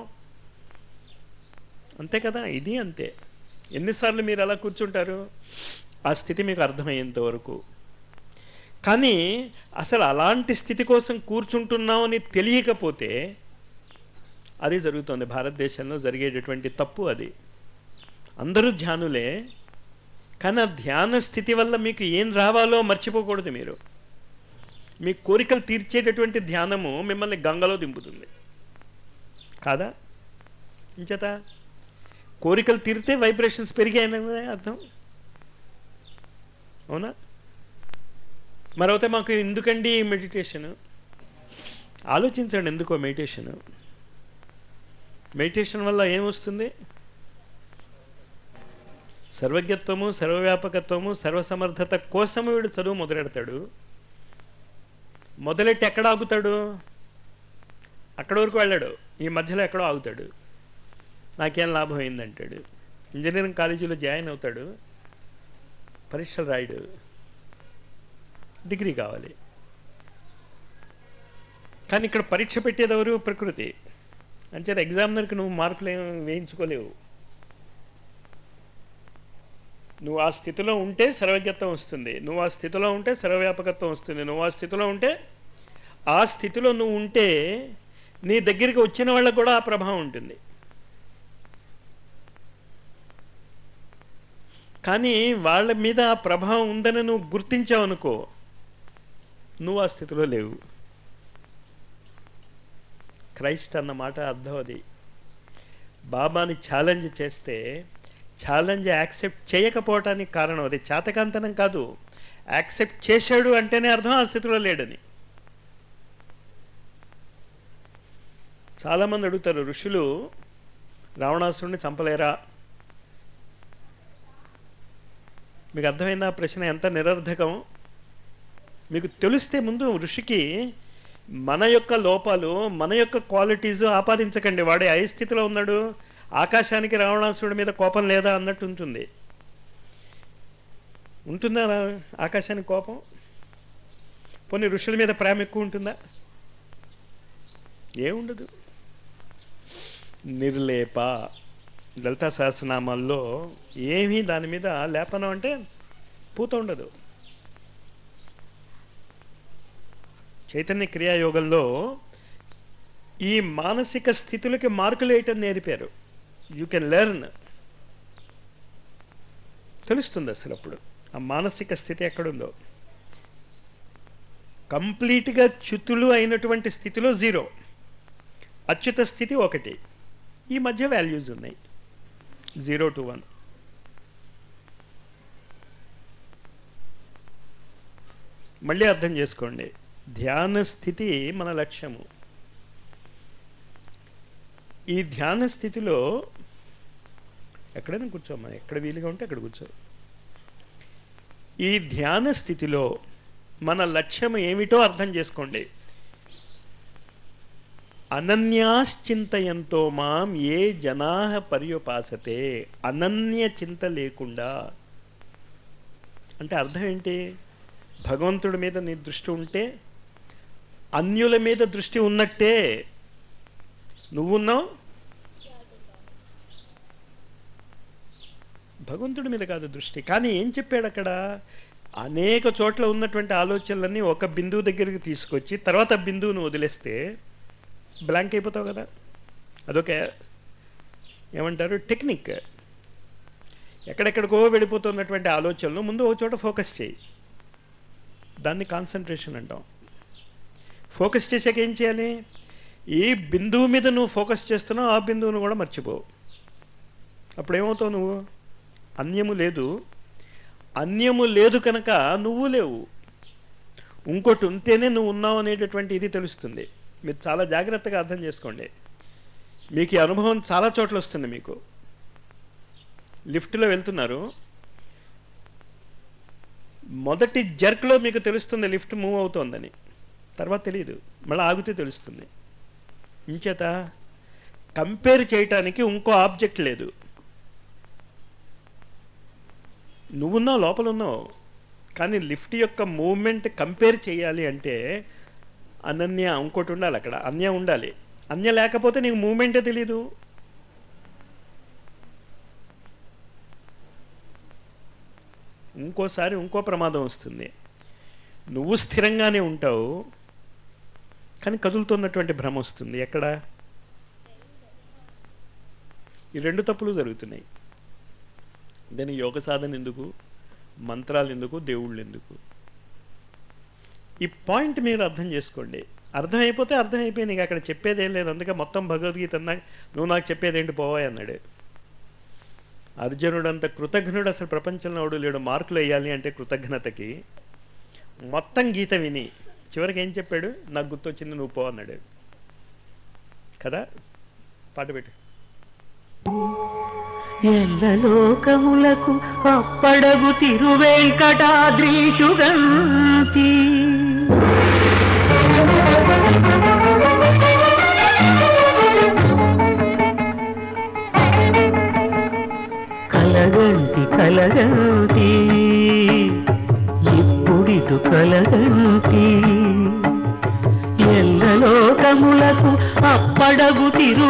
అంతే కదా ఇది అంతే ఎన్నిసార్లు మీరు అలా కూర్చుంటారు ఆ స్థితి మీకు అర్థమయ్యేంత వరకు కానీ అసలు అలాంటి స్థితి కోసం కూర్చుంటున్నామని తెలియకపోతే అది జరుగుతుంది భారతదేశంలో జరిగేటటువంటి తప్పు అది అందరూ ధ్యానులే కానీ ఆ ధ్యాన స్థితి వల్ల మీకు ఏం రావాలో మర్చిపోకూడదు మీరు మీ కోరికలు తీర్చేటటువంటి ధ్యానము మిమ్మల్ని గంగలో దింపుతుంది కాదా ఇంచేత కోరికలు తీరితే వైబ్రేషన్స్ పెరిగాయని అర్థం అవునా మరొకతే మాకు ఎందుకండి మెడిటేషన్ ఆలోచించండి ఎందుకో మెడిటేషన్ మెడిటేషన్ వల్ల ఏమొస్తుంది సర్వజ్ఞత్వము సర్వవ్యాపకత్వము సర్వసమర్థత కోసము వీడు చదువు మొదలెడతాడు మొదలెట్టి ఎక్కడ ఆగుతాడు అక్కడ వరకు వెళ్ళాడు ఈ మధ్యలో ఎక్కడో ఆగుతాడు నాకేం లాభం అయిందంటాడు ఇంజనీరింగ్ కాలేజీలో జాయిన్ అవుతాడు పరీక్షలు రాయడు డిగ్రీ కావాలి కానీ ఇక్కడ పరీక్ష పెట్టేది ఎవరు ప్రకృతి అంచేత ఎగ్జామినర్కి నువ్వు మార్కులు ఏం వేయించుకోలేవు నువ్వు ఆ స్థితిలో ఉంటే సర్వజ్ఞత్వం వస్తుంది నువ్వు ఆ స్థితిలో ఉంటే సర్వవ్యాపకత్వం వస్తుంది నువ్వు ఆ స్థితిలో ఉంటే ఆ స్థితిలో నువ్వు ఉంటే నీ దగ్గరికి వచ్చిన వాళ్ళకు కూడా ఆ ప్రభావం ఉంటుంది కానీ వాళ్ళ మీద ఆ ప్రభావం ఉందని నువ్వు గుర్తించావనుకో నువ్వు ఆ స్థితిలో లేవు క్రైస్ట్ అన్న మాట అర్థం అది బాబాని ఛాలెంజ్ చేస్తే ఛాలెంజ్ యాక్సెప్ట్ చేయకపోవటానికి కారణం అది చేతకాంతనం కాదు యాక్సెప్ట్ చేశాడు అంటేనే అర్థం ఆ స్థితిలో లేడని చాలామంది అడుగుతారు ఋషులు రావణాసురుడిని చంపలేరా మీకు అర్థమైందా ఆ ప్రశ్న ఎంత నిరర్ధకం మీకు తెలిస్తే ముందు ఋషికి మన యొక్క లోపాలు మన యొక్క క్వాలిటీస్ ఆపాదించకండి వాడే ఏ స్థితిలో ఉన్నాడు ఆకాశానికి రావణాసురుడి మీద కోపం లేదా అన్నట్టు ఉంటుంది ఉంటుందా రా- ఆకాశానికి కోపం పోనీ ఋషుల మీద ప్రేమ ఎక్కువ ఉంటుందా ఏముండదు నిర్లేప లలితా సహస్రనామాల్లో ఏమీ దాని మీద లేపనం అంటే పూత ఉండదు చైతన్య క్రియాయోగంలో ఈ మానసిక స్థితులకి మార్కులు వేయటం నేర్పారు యూ కెన్ లెర్న్ తెలుస్తుంది అసలు అప్పుడు ఆ మానసిక స్థితి ఎక్కడుందో కంప్లీట్గా చ్యుతులు అయినటువంటి స్థితిలో జీరో అచ్యుత స్థితి ఒకటి ఈ మధ్య వాల్యూస్ ఉన్నాయి జీరో టు వన్ మళ్ళీ అర్థం చేసుకోండి ధ్యాన స్థితి మన లక్ష్యము ఈ ధ్యాన స్థితిలో ఎక్కడైనా కూర్చోమ్మా ఎక్కడ వీలుగా ఉంటే అక్కడ కూర్చో ఈ ధ్యాన స్థితిలో మన లక్ష్యం ఏమిటో అర్థం చేసుకోండి అనన్యాశ్చింతయంతో మాం ఏ జనా పర్యుపాసతే అనన్య చింత లేకుండా అంటే అర్థం ఏంటి భగవంతుడి మీద నీ దృష్టి ఉంటే అన్యుల మీద దృష్టి ఉన్నట్టే నువ్వున్నావు భగవంతుడి మీద కాదు దృష్టి కానీ ఏం చెప్పాడు అక్కడ అనేక చోట్ల ఉన్నటువంటి ఆలోచనలన్నీ ఒక బిందువు దగ్గరికి తీసుకొచ్చి తర్వాత ఆ బిందువును వదిలేస్తే బ్లాంక్ అయిపోతావు కదా అదొక ఏమంటారు టెక్నిక్ ఎక్కడెక్కడికో వెళ్ళిపోతున్నటువంటి ఆలోచనలు ముందు ఒక చోట ఫోకస్ చేయి దాన్ని కాన్సన్ట్రేషన్ అంటాం ఫోకస్ చేసాక ఏం చేయాలి ఏ బిందువు మీద నువ్వు ఫోకస్ చేస్తున్నావు ఆ బిందువును కూడా మర్చిపోవు అప్పుడు ఏమవుతావు నువ్వు అన్యము లేదు అన్యము లేదు కనుక నువ్వు లేవు ఇంకోటి ఉంటేనే నువ్వు ఉన్నావు అనేటటువంటి ఇది తెలుస్తుంది మీరు చాలా జాగ్రత్తగా అర్థం చేసుకోండి మీకు ఈ అనుభవం చాలా చోట్ల వస్తుంది మీకు లిఫ్ట్లో వెళ్తున్నారు మొదటి జర్క్లో మీకు తెలుస్తుంది లిఫ్ట్ మూవ్ అవుతోందని తర్వాత తెలియదు మళ్ళీ ఆగితే తెలుస్తుంది ఇంచేత కంపేర్ చేయటానికి ఇంకో ఆబ్జెక్ట్ లేదు నువ్వున్నావు లోపల ఉన్నావు కానీ లిఫ్ట్ యొక్క మూమెంట్ కంపేర్ చేయాలి అంటే అనన్య ఇంకోటి ఉండాలి అక్కడ అన్య ఉండాలి అన్య లేకపోతే నీకు మూమెంటే తెలీదు ఇంకోసారి ఇంకో ప్రమాదం వస్తుంది నువ్వు స్థిరంగానే ఉంటావు కానీ కదులుతున్నటువంటి భ్రమ వస్తుంది ఎక్కడ ఈ రెండు తప్పులు జరుగుతున్నాయి దాని యోగ సాధన ఎందుకు మంత్రాలు ఎందుకు దేవుళ్ళు ఎందుకు ఈ పాయింట్ మీరు అర్థం చేసుకోండి అర్థమైపోతే అర్థమైపోయింది ఇక అక్కడ చెప్పేదేం లేదు అందుకే మొత్తం భగవద్గీత అన్నా నువ్వు నాకు చెప్పేదేంటి పోవాయి అన్నాడు అర్జునుడు అంత కృతజ్ఞుడు అసలు ప్రపంచంలో ఎవడు లేడు మార్కులు వేయాలి అంటే కృతజ్ఞతకి మొత్తం గీత విని చివరికి ఏం చెప్పాడు నాకు గుర్తొచ్చింది నువ్వు పో అన్నాడు కదా పాట పెట్టు ఎల్లలోకములకు అప్పడగు తిరువెంకటాద్రీషుగంతి కలగంటి కలగంటి ఇప్పుడిటు కలగంటి ఎల్లలోకములకు అప్పడగు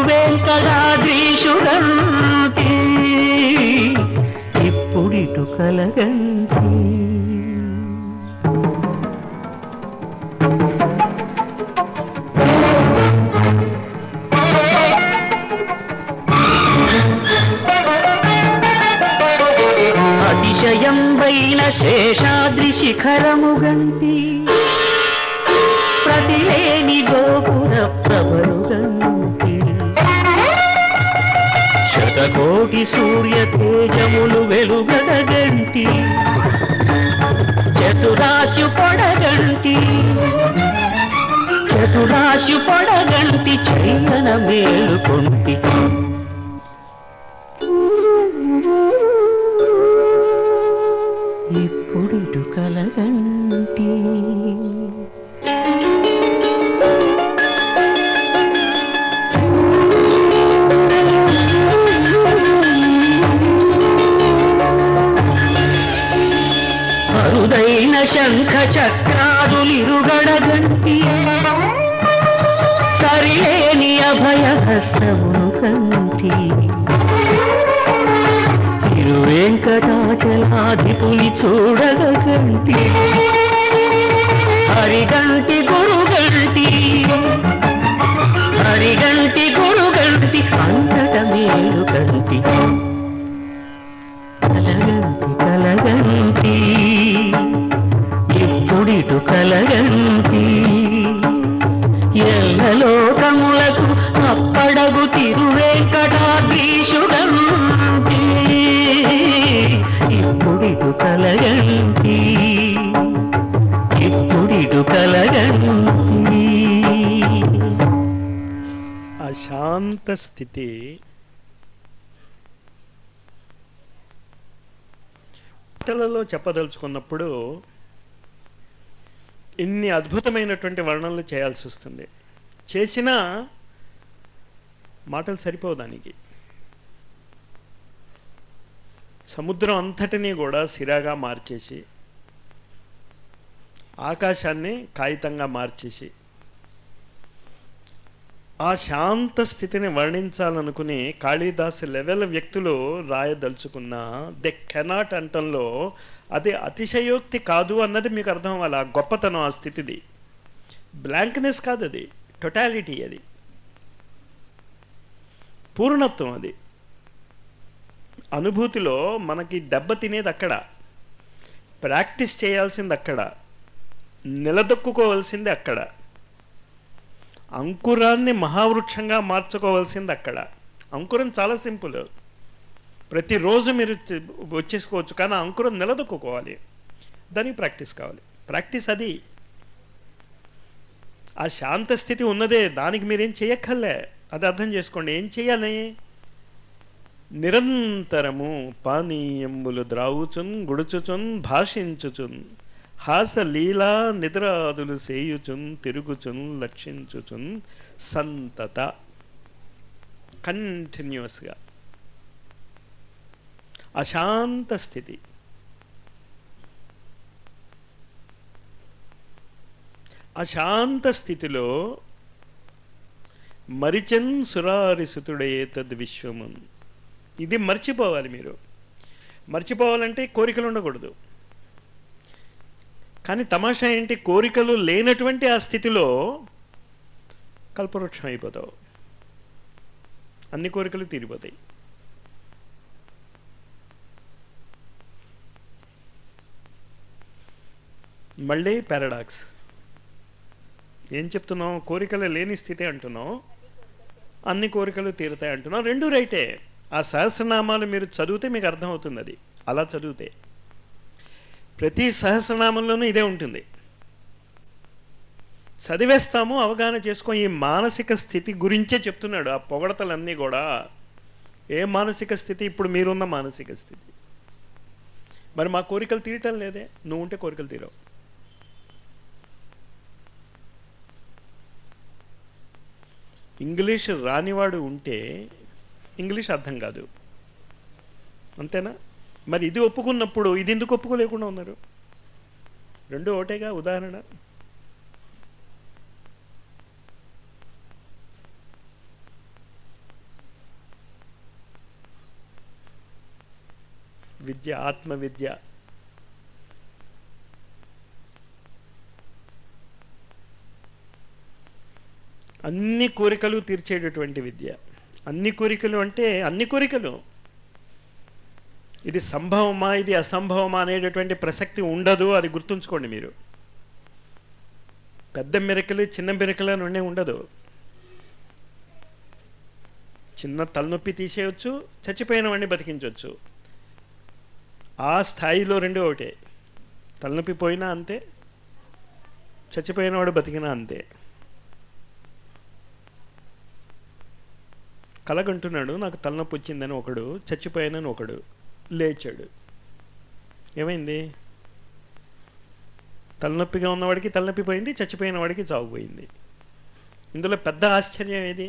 తిరువెంకటాద్రీషుగంటి ఇప్పుడిటు కలగంటి అతిశయం వైన శేషాద్రి శిఖరము గంటి ప్రతిలేని గోపుర ప్రభలు గంటి శతకోటి సూర్య తేజములు వెలుగడగంటి చతురాశు పొడగంటి చతురాశు పొడగంటి చైతన మేలుకొంటి ఇప్పుడిటు కలగంటి అరుదైన శంఖ చక్రాదులిరుగడగంటి సరిలేని అభయ హస్తమును కంటి తిరువెంకటాచలాధిపుని చూడగంటి హరిగంటి గురుగంటి హరిగంటి గురుగంటి అంతట మేలు కంటి కలగంటి కలగంటి ఇప్పుడిటు కలగంటి ఎల్లలోకములకు అప్పడగు తిరువేంకటాద్రీషుగంటి ఇప్పుడిటు కలగంటి ఇప్పుడిటు కలగంటి ఆ శాంత స్థితి మాటలలో చెప్పదలుచుకున్నప్పుడు ఇన్ని అద్భుతమైనటువంటి వర్ణనలు చేయాల్సి వస్తుంది చేసినా మాటలు సరిపోవు దానికి సముద్రం అంతటినీ కూడా సిరాగా మార్చేసి ఆకాశాన్ని కాగితంగా మార్చేసి ఆ శాంత స్థితిని వర్ణించాలనుకుని కాళిదాస్ లెవెల్ వ్యక్తులు రాయదలుచుకున్న దే కెనాట్ అంటంలో అది అతిశయోక్తి కాదు అన్నది మీకు అర్థం అవ్వాలి ఆ గొప్పతనం ఆ స్థితిది బ్లాంక్నెస్ కాదు అది టొటాలిటీ అది పూర్ణత్వం అది అనుభూతిలో మనకి దెబ్బ తినేది అక్కడ ప్రాక్టీస్ చేయాల్సింది అక్కడ నిలదొక్కుకోవాల్సింది అక్కడ అంకురాన్ని మహావృక్షంగా మార్చుకోవాల్సింది అక్కడ అంకురం చాలా సింపుల్ ప్రతిరోజు మీరు చ- వచ్చేసుకోవచ్చు కానీ ఆ అంకురం నిలదొక్కుకోవాలి దానికి ప్రాక్టీస్ కావాలి ప్రాక్టీస్ అది ఆ శాంత స్థితి ఉన్నదే దానికి మీరేం చేయక్కర్లే అది అర్థం చేసుకోండి ఏం చేయాలి నిరంతరము పానీయంబులు ద్రావుచున్ గుడుచుచున్ భాషించుచున్ హాస లీలా నిద్రాదులు సేయుచున్ తిరుగుచున్ లక్షించుచున్ సంతత కంటిన్యూస్గా అశాంత స్థితి అశాంత స్థితిలో మరిచన్ సురారిసుతుడే తద్ విశ్వమున్ ఇది మర్చిపోవాలి మీరు మర్చిపోవాలంటే కోరికలు ఉండకూడదు కానీ తమాషా ఏంటి కోరికలు లేనటువంటి ఆ స్థితిలో కల్పవృక్షం అయిపోతావు అన్ని కోరికలు తీరిపోతాయి మళ్ళీ పారాడాక్స్ ఏం చెప్తున్నావు కోరికలు లేని స్థితి అంటున్నావు అన్ని కోరికలు తీరుతాయి అంటున్నావు రెండు రైటే ఆ సహస్రనామాలు మీరు చదివితే మీకు అర్థమవుతుంది అది అలా చదివితే ప్రతి సహస్రనామంలోనూ ఇదే ఉంటుంది చదివేస్తాము అవగాహన చేసుకో ఈ మానసిక స్థితి గురించే చెప్తున్నాడు ఆ పొగడతలన్నీ కూడా ఏ మానసిక స్థితి ఇప్పుడు మీరున్న మానసిక స్థితి మరి మా కోరికలు తీయటం లేదే నువ్వు ఉంటే కోరికలు తీరవు ఇంగ్లీష్ రానివాడు ఉంటే ఇంగ్లీష్ అర్థం కాదు అంతేనా మరి ఇది ఒప్పుకున్నప్పుడు ఇది ఎందుకు ఒప్పుకోలేకుండా ఉన్నారు రెండు ఒకటేగా ఉదాహరణ విద్య ఆత్మ విద్య అన్ని కోరికలు తీర్చేటటువంటి విద్య అన్ని కోరికలు అంటే అన్ని కోరికలు ఇది సంభవమా ఇది అసంభవమా అనేటటువంటి ప్రసక్తి ఉండదు అది గుర్తుంచుకోండి మీరు పెద్ద మెరకలు చిన్న మెరకలు అని ఉండే ఉండదు చిన్న తలనొప్పి తీసేయచ్చు చచ్చిపోయిన వాడిని బతికించవచ్చు ఆ స్థాయిలో రెండు ఒకటే తలనొప్పి పోయినా అంతే చచ్చిపోయిన వాడు బతికినా అంతే కలగంటున్నాడు నాకు తలనొప్పి వచ్చిందని ఒకడు చచ్చిపోయానని ఒకడు లేచాడు ఏమైంది తలనొప్పిగా ఉన్నవాడికి తలనొప్పి పోయింది చచ్చిపోయిన వాడికి చావు పోయింది ఇందులో పెద్ద ఆశ్చర్యం ఏది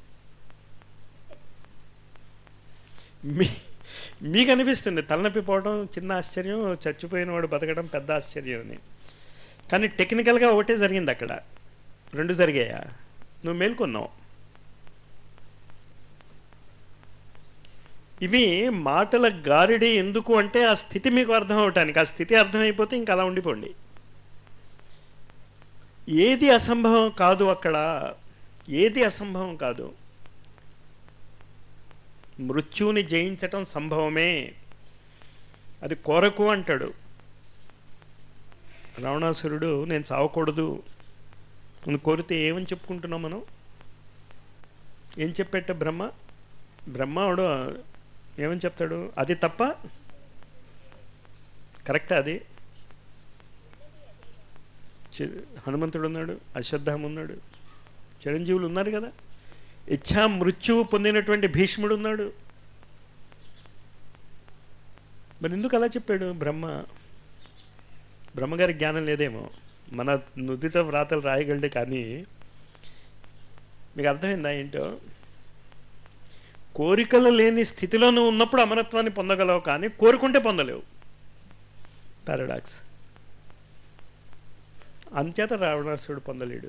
మీ మీకు అనిపిస్తుంది తలనొప్పి పోవడం చిన్న ఆశ్చర్యం చచ్చిపోయిన వాడు బతకడం పెద్ద ఆశ్చర్యం అని కానీ టెక్నికల్గా ఒకటే జరిగింది అక్కడ రెండు జరిగాయా నువ్వు మేల్కొన్నావు ఇవి మాటల గారిడి ఎందుకు అంటే ఆ స్థితి మీకు అర్థం అవటానికి ఆ స్థితి అర్థమైపోతే ఇంకా అలా ఉండిపోండి ఏది అసంభవం కాదు అక్కడ ఏది అసంభవం కాదు మృత్యువుని జయించటం సంభవమే అది కోరకు అంటాడు రావణాసురుడు నేను చావకూడదు నువ్వు కోరితే ఏమని చెప్పుకుంటున్నాం మనం ఏం చెప్పేట బ్రహ్మ బ్రహ్మ వాడు ఏమని చెప్తాడు అది తప్ప కరెక్టా అది చి- హనుమంతుడు ఉన్నాడు అశ్వత్థామ ఉన్నాడు చిరంజీవులు ఉన్నారు కదా ఇచ్ఛా మృత్యువు పొందినటువంటి భీష్ముడు ఉన్నాడు మరి ఎందుకు అలా చెప్పాడు బ్రహ్మ బ్రహ్మగారి జ్ఞానం లేదేమో మన నుదిట వ్రాతలు రాయగలడు కానీ మీకు అర్థమైందా ఏంటో కోరికలు లేని స్థితిలో నువ్వు ఉన్నప్పుడు అమరత్వాన్ని పొందగలవు కానీ కోరుకుంటే పొందలేవు పారాడాక్స్ అంచేత రావణాసుడు పొందలేడు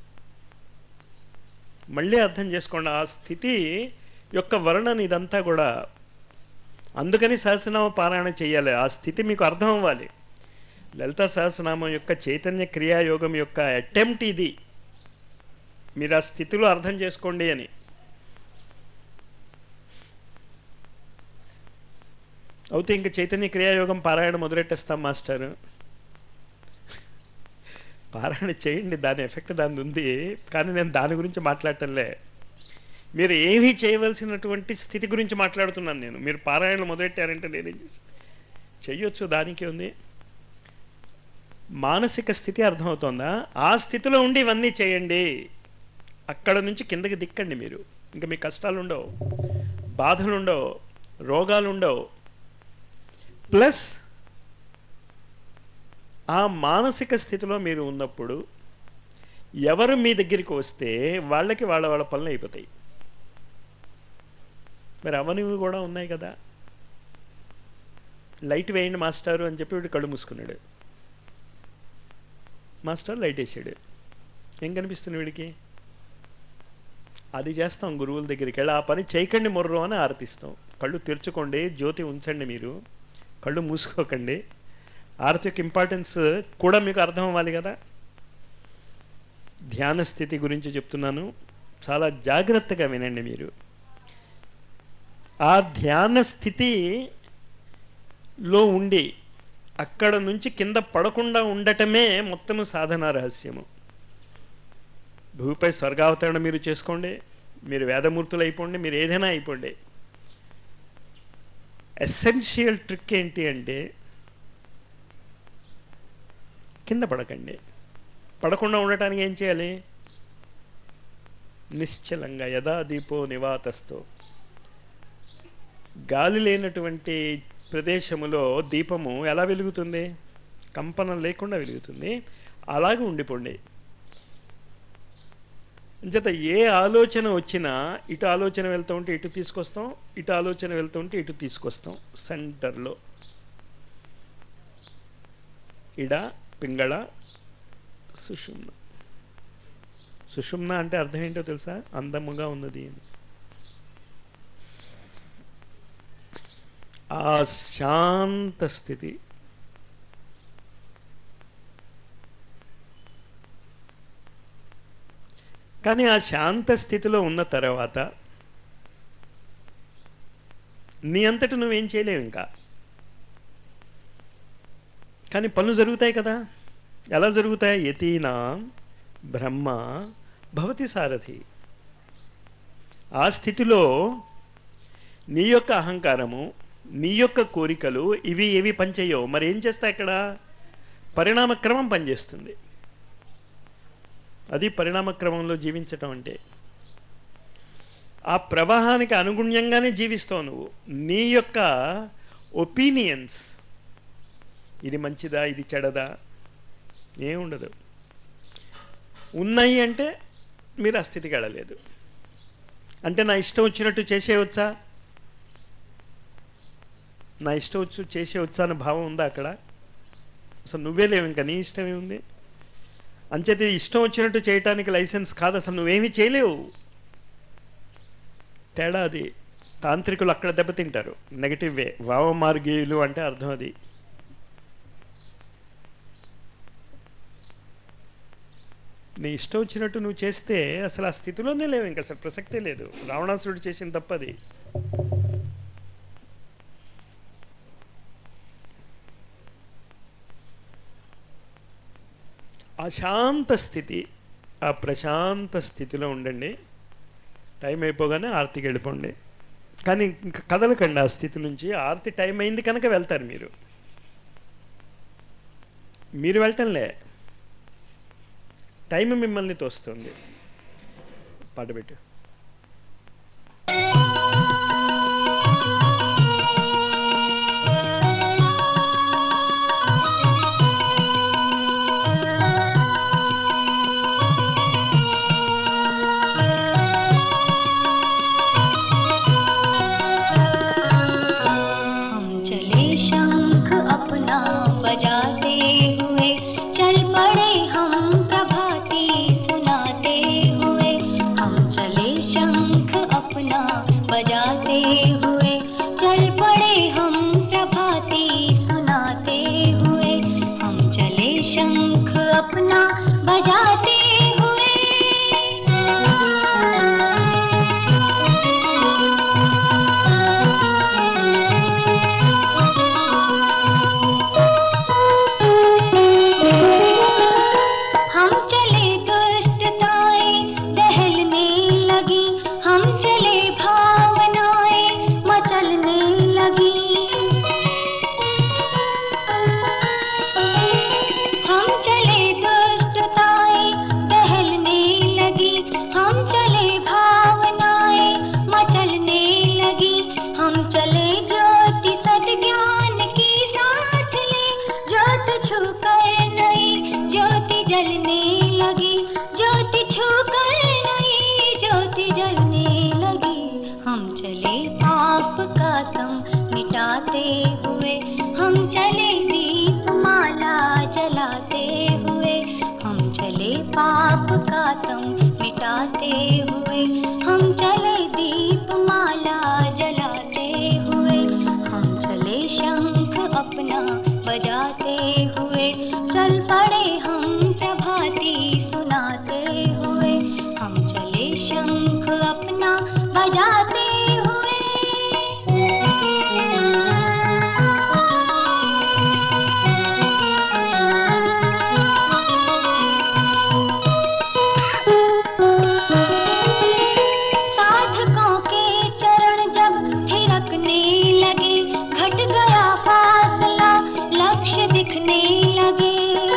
మళ్ళీ అర్థం చేసుకోండి ఆ స్థితి యొక్క వర్ణన ఇదంతా కూడా అందుకని సహస్రనామ పారాయణ చేయాలి ఆ స్థితి మీకు అర్థం అవ్వాలి లలిత సహస్రనామం యొక్క చైతన్య క్రియాయోగం యొక్క అటెంప్ట్ ఇది మీరు ఆ స్థితిలో అర్థం చేసుకోండి అని అవుతే ఇంక చైతన్య క్రియాయోగం పారాయణ మొదలెట్టేస్తాం మాస్టర్ పారాయణ చేయండి దాని ఎఫెక్ట్ దాని ఉంది కానీ నేను దాని గురించి మాట్లాడటంలే మీరు ఏమీ చేయవలసినటువంటి స్థితి గురించి మాట్లాడుతున్నాను నేను మీరు పారాయణలు మొదలెట్టారంటే నేనేం చేసి చెయ్యొచ్చు దానికి ఉంది మానసిక స్థితి అర్థమవుతోందా ఆ స్థితిలో ఉండి ఇవన్నీ చేయండి అక్కడ నుంచి కిందకి దిక్కండి మీరు ఇంకా మీ కష్టాలు ఉండవు బాధలు ఉండవు రోగాలు ఉండవు ప్లస్ ఆ మానసిక స్థితిలో మీరు ఉన్నప్పుడు ఎవరు మీ దగ్గరికి వస్తే వాళ్ళకి వాళ్ళ వాళ్ళ పనులు అయిపోతాయి మరి అవనివి కూడా ఉన్నాయి కదా లైట్ వేయండి మాస్టారు అని చెప్పి వీడు కళ్ళు మూసుకున్నాడు మాస్టర్ లైట్ వేసాడు ఏం కనిపిస్తుంది వీడికి అది చేస్తాం గురువుల దగ్గరికి వెళ్ళి ఆ పని చేయకండి మొర్రు అని ఆరతిస్తాం కళ్ళు తెరుచుకోండి జ్యోతి ఉంచండి మీరు కళ్ళు మూసుకోకండి ఆరతి యొక్క ఇంపార్టెన్స్ కూడా మీకు అర్థం అవ్వాలి కదా ధ్యాన స్థితి గురించి చెప్తున్నాను చాలా జాగ్రత్తగా వినండి మీరు ఆ ధ్యాన స్థితిలో ఉండి అక్కడ నుంచి కింద పడకుండా ఉండటమే మొత్తము సాధన రహస్యము భూమిపై స్వర్గావతరణ మీరు చేసుకోండి మీరు వేదమూర్తులు అయిపోండి మీరు ఏదైనా అయిపోండి ఎసెన్షియల్ ట్రిక్ ఏంటి అంటే కింద పడకండి పడకుండా ఉండటానికి ఏం చేయాలి నిశ్చలంగా యథా దీపో నివాతస్తో గాలి లేనటువంటి ప్రదేశములో దీపము ఎలా వెలుగుతుంది కంపనం లేకుండా వెలుగుతుంది అలాగే ఉండిపోండి అంచేత ఏ ఆలోచన వచ్చినా ఇటు ఆలోచన వెళ్తూ ఉంటే ఇటు తీసుకొస్తాం ఇటు ఆలోచన వెళ్తూ ఉంటే ఇటు తీసుకొస్తాం సెంటర్లో ఇడ పింగళ సుషుమ్న సుషుమ్న అంటే అర్థం ఏంటో తెలుసా అందముగా ఉన్నది అని ఆ శాంత స్థితి కానీ ఆ శాంత స్థితిలో ఉన్న తర్వాత నీ అంతటి నువ్వేం చేయలేవు ఇంకా కానీ పనులు జరుగుతాయి కదా ఎలా జరుగుతాయి యతీనా బ్రహ్మ భవతి సారథి ఆ స్థితిలో నీ యొక్క అహంకారము నీ యొక్క కోరికలు ఇవి ఏవి పనిచేయవు మరి ఏం చేస్తాయి ఇక్కడ పరిణామక్రమం పనిచేస్తుంది అది పరిణామక్రమంలో జీవించటం అంటే ఆ ప్రవాహానికి అనుగుణ్యంగానే జీవిస్తావు నువ్వు నీ యొక్క ఒపీనియన్స్ ఇది మంచిదా ఇది చెడదా ఏముండదు ఉన్నాయి అంటే మీరు ఆ స్థితికి వెళ్ళలేదు అంటే నా ఇష్టం వచ్చినట్టు చేసేయవచ్చా నా ఇష్టం వచ్చు చేసేయవచ్చా అనే భావం ఉందా అక్కడ అసలు నువ్వే లేవు ఇంకా నీ ఇష్టమే ఉంది అంచేది ఇష్టం వచ్చినట్టు చేయటానికి లైసెన్స్ కాదు అసలు నువ్వేమీ చేయలేవు తేడా అది తాంత్రికులు అక్కడ దెబ్బతింటారు నెగటివ్ వే వామమార్గీయులు అంటే అర్థం అది నీ ఇష్టం వచ్చినట్టు నువ్వు చేస్తే అసలు ఆ స్థితిలోనే లేవు ఇంకా అసలు ప్రసక్తే లేదు రావణాసురుడు చేసిన తప్పది అశాంత స్థితి ఆ ప్రశాంత స్థితిలో ఉండండి టైం అయిపోగానే ఆర్తికి వెళ్ళిపోండి కానీ ఇంకా కదలకండి ఆ స్థితి నుంచి ఆర్తి టైం అయింది కనుక వెళ్తారు మీరు మీరు వెళ్ళటంలే టైం మిమ్మల్ని తోస్తుంది పాట పెట్టు बजाते हुए चल पड़े हम प्रभाती सुनाते हुए हम चले शंख अपना बजाते हुए हम चले दुष्टताएं दहलने लगी हम चले भावनाएं मचलने लगी हम चले दुष्टताएं दहलने लगी हम चले भावनाएं मचलने लगी हम चले ज्योति सद्ज्ञान की साथ ले ज्योत छूकर नई ज्योति जलने लगी ज्योति छूकर नई ज्योति जलने लगी हम चले पाप का तम मिटाते हुए हम चले दीप माला जलाते हुए हम चले पाप का तम मिटाते हुए हम चले दीप माला जलाते हुए हम चले शंख अपना बजाते हुए चल पड़े हम प्रभाती सुनाते हुए हम चले शंख अपना बजाते हुए साधकों के चरण जब थिरकने लगे घट गया फासला लक्ष्य दिखने लगे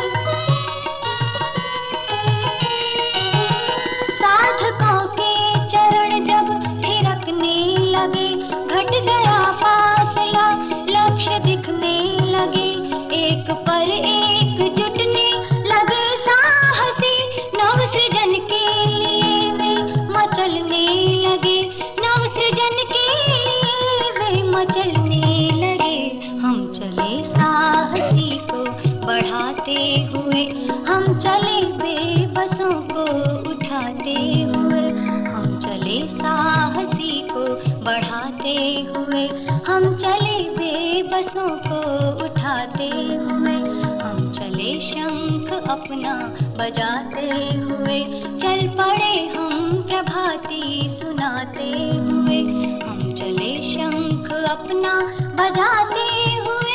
साधकों के चरण जब थिरकने लगे घट गया फासला लक्ष्य दिखने लगे एक पर एक जुटने लगे साहसी नव सृजन के लिए वे मचलने लगे नव सृजन के लिए वे मचलने लगे हम चले साहसी को बढ़ाते हुए हम चले बेबसों को उठाते हुए हम चले साहसी को बढ़ाते हुए हम चले बेबसों को उठाते हुए हम चले शंख अपना बजाते हुए चल पड़े हम प्रभाती सुनाते हुए हम चले शंख अपना बजाते हुए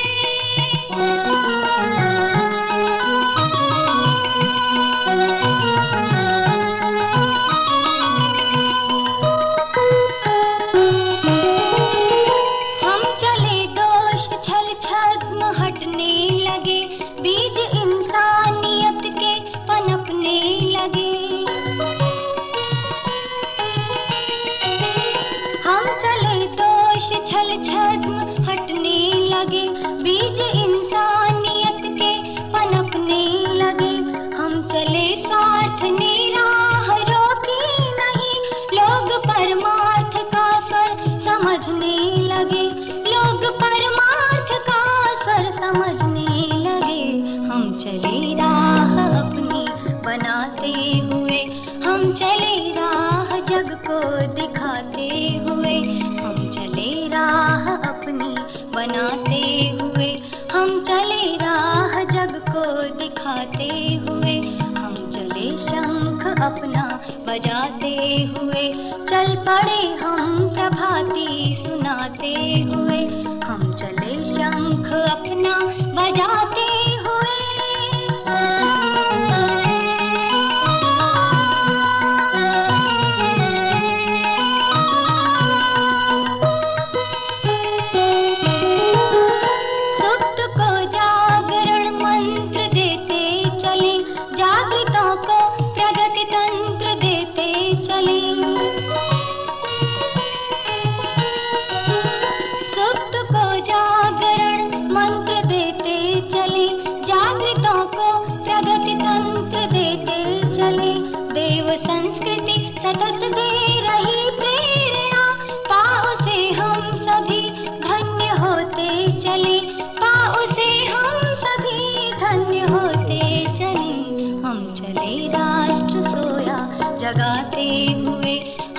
हम चले दोष छल छद्म हटने लगे बीज इंसानियत के पनपने लगे हम चले दोष छल छद्म हटने लगे बीज इंसानियत के पनपने लगे हम चले स्वार्थ निराह रोकी नहीं लोग परमार्थ का स्वर समझने लगे लोग परमार्थ का स्वर समझने लगे हम चले राह अपनी बनाते हुए हम चले राह जग को दिखाते हुए हम चले राह अपनी बनाते हुए हम चले राह जग को दिखाते हुए हम चले शंख अपना बजाते हुए चल पड़े हम प्रभाती सुनाते हुए हम चले शंख अपना बजाते हुए सुप्त को जागरण मंत्र देते चले जागृतों को प्रगति तंत्र देते चले सुप्त को जागरण मंत्र देते चले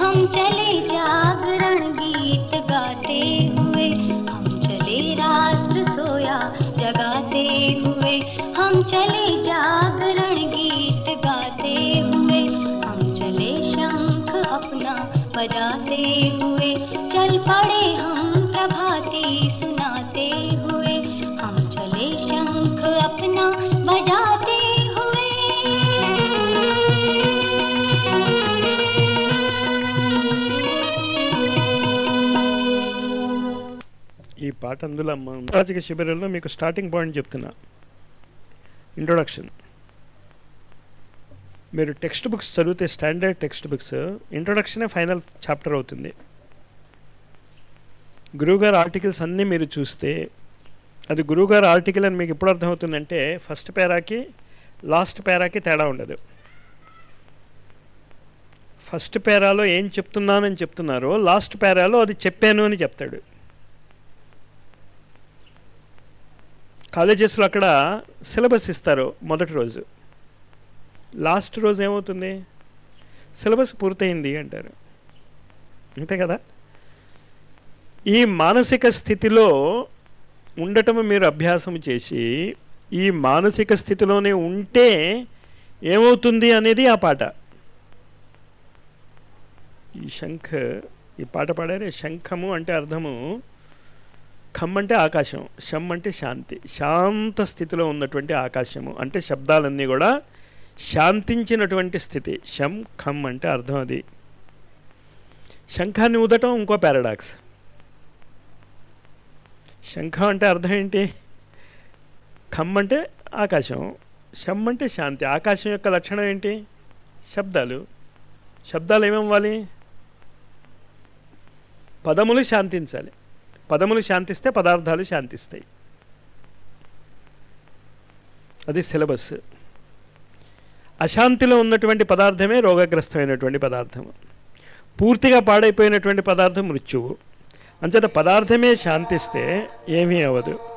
हम चले जागरण गीत गाते हुए हम चले राष्ट्र सोया जगाते हुए हम चले जागरण गीत गाते हुए हम चले शंख अपना बजाते हुए चल पड़े हम प्रभाती सुनाते हुए हम चले शंख अपना बजाते ఈ పాట అందులో అమ్మ రాజకీయ శిబిరంలో మీకు స్టార్టింగ్ పాయింట్ చెప్తున్నా ఇంట్రొడక్షన్ మీరు టెక్స్ట్ బుక్స్ చదివితే స్టాండర్డ్ టెక్స్ట్ బుక్స్ ఇంట్రొడక్షనే ఫైనల్ చాప్టర్ అవుతుంది గురువుగారు ఆర్టికల్స్ అన్నీ మీరు చూస్తే అది గురువుగారు ఆర్టికల్ అని మీకు ఎప్పుడు అర్థమవుతుందంటే ఫస్ట్ పేరాకి లాస్ట్ పేరాకి తేడా ఉండదు ఫస్ట్ పేరాలో ఏం చెప్తున్నానని చెప్తున్నారో లాస్ట్ పేరాలో అది చెప్పాను అని చెప్తాడు కాలేజెస్లో అక్కడ సిలబస్ ఇస్తారు మొదటి రోజు లాస్ట్ రోజు ఏమవుతుంది సిలబస్ పూర్తయింది అంటారు అంతే కదా ఈ మానసిక స్థితిలో ఉండటం మీరు అభ్యాసం చేసి ఈ మానసిక స్థితిలోనే ఉంటే ఏమవుతుంది అనేది ఆ పాట ఈ శంఖ ఈ పాట పాడారే శంఖము అంటే అర్థము ఖమ్ అంటే ఆకాశం షమ్ అంటే శాంతి శాంత స్థితిలో ఉన్నటువంటి ఆకాశము అంటే శబ్దాలన్నీ కూడా శాంతించినటువంటి స్థితి షమ్ ఖమ్ అంటే అర్థం అది శంఖాన్ని ఊదటం ఇంకో పారాడాక్స్ శంఖం అంటే అర్థం ఏంటి ఖమ్ అంటే ఆకాశం షమ్ అంటే శాంతి ఆకాశం యొక్క లక్షణం ఏంటి శబ్దాలు శబ్దాలు ఏమవ్వాలి పదములు శాంతించాలి పదములు శాంతిస్తే పదార్థాలు శాంతిస్తాయి అది సిలబస్ అశాంతిలో ఉన్నటువంటి పదార్థమే రోగగ్రస్తమైనటువంటి పదార్థం పూర్తిగా పాడైపోయినటువంటి పదార్థం మృత్యువు అంచేత పదార్థమే శాంతిస్తే ఏమీ అవ్వదు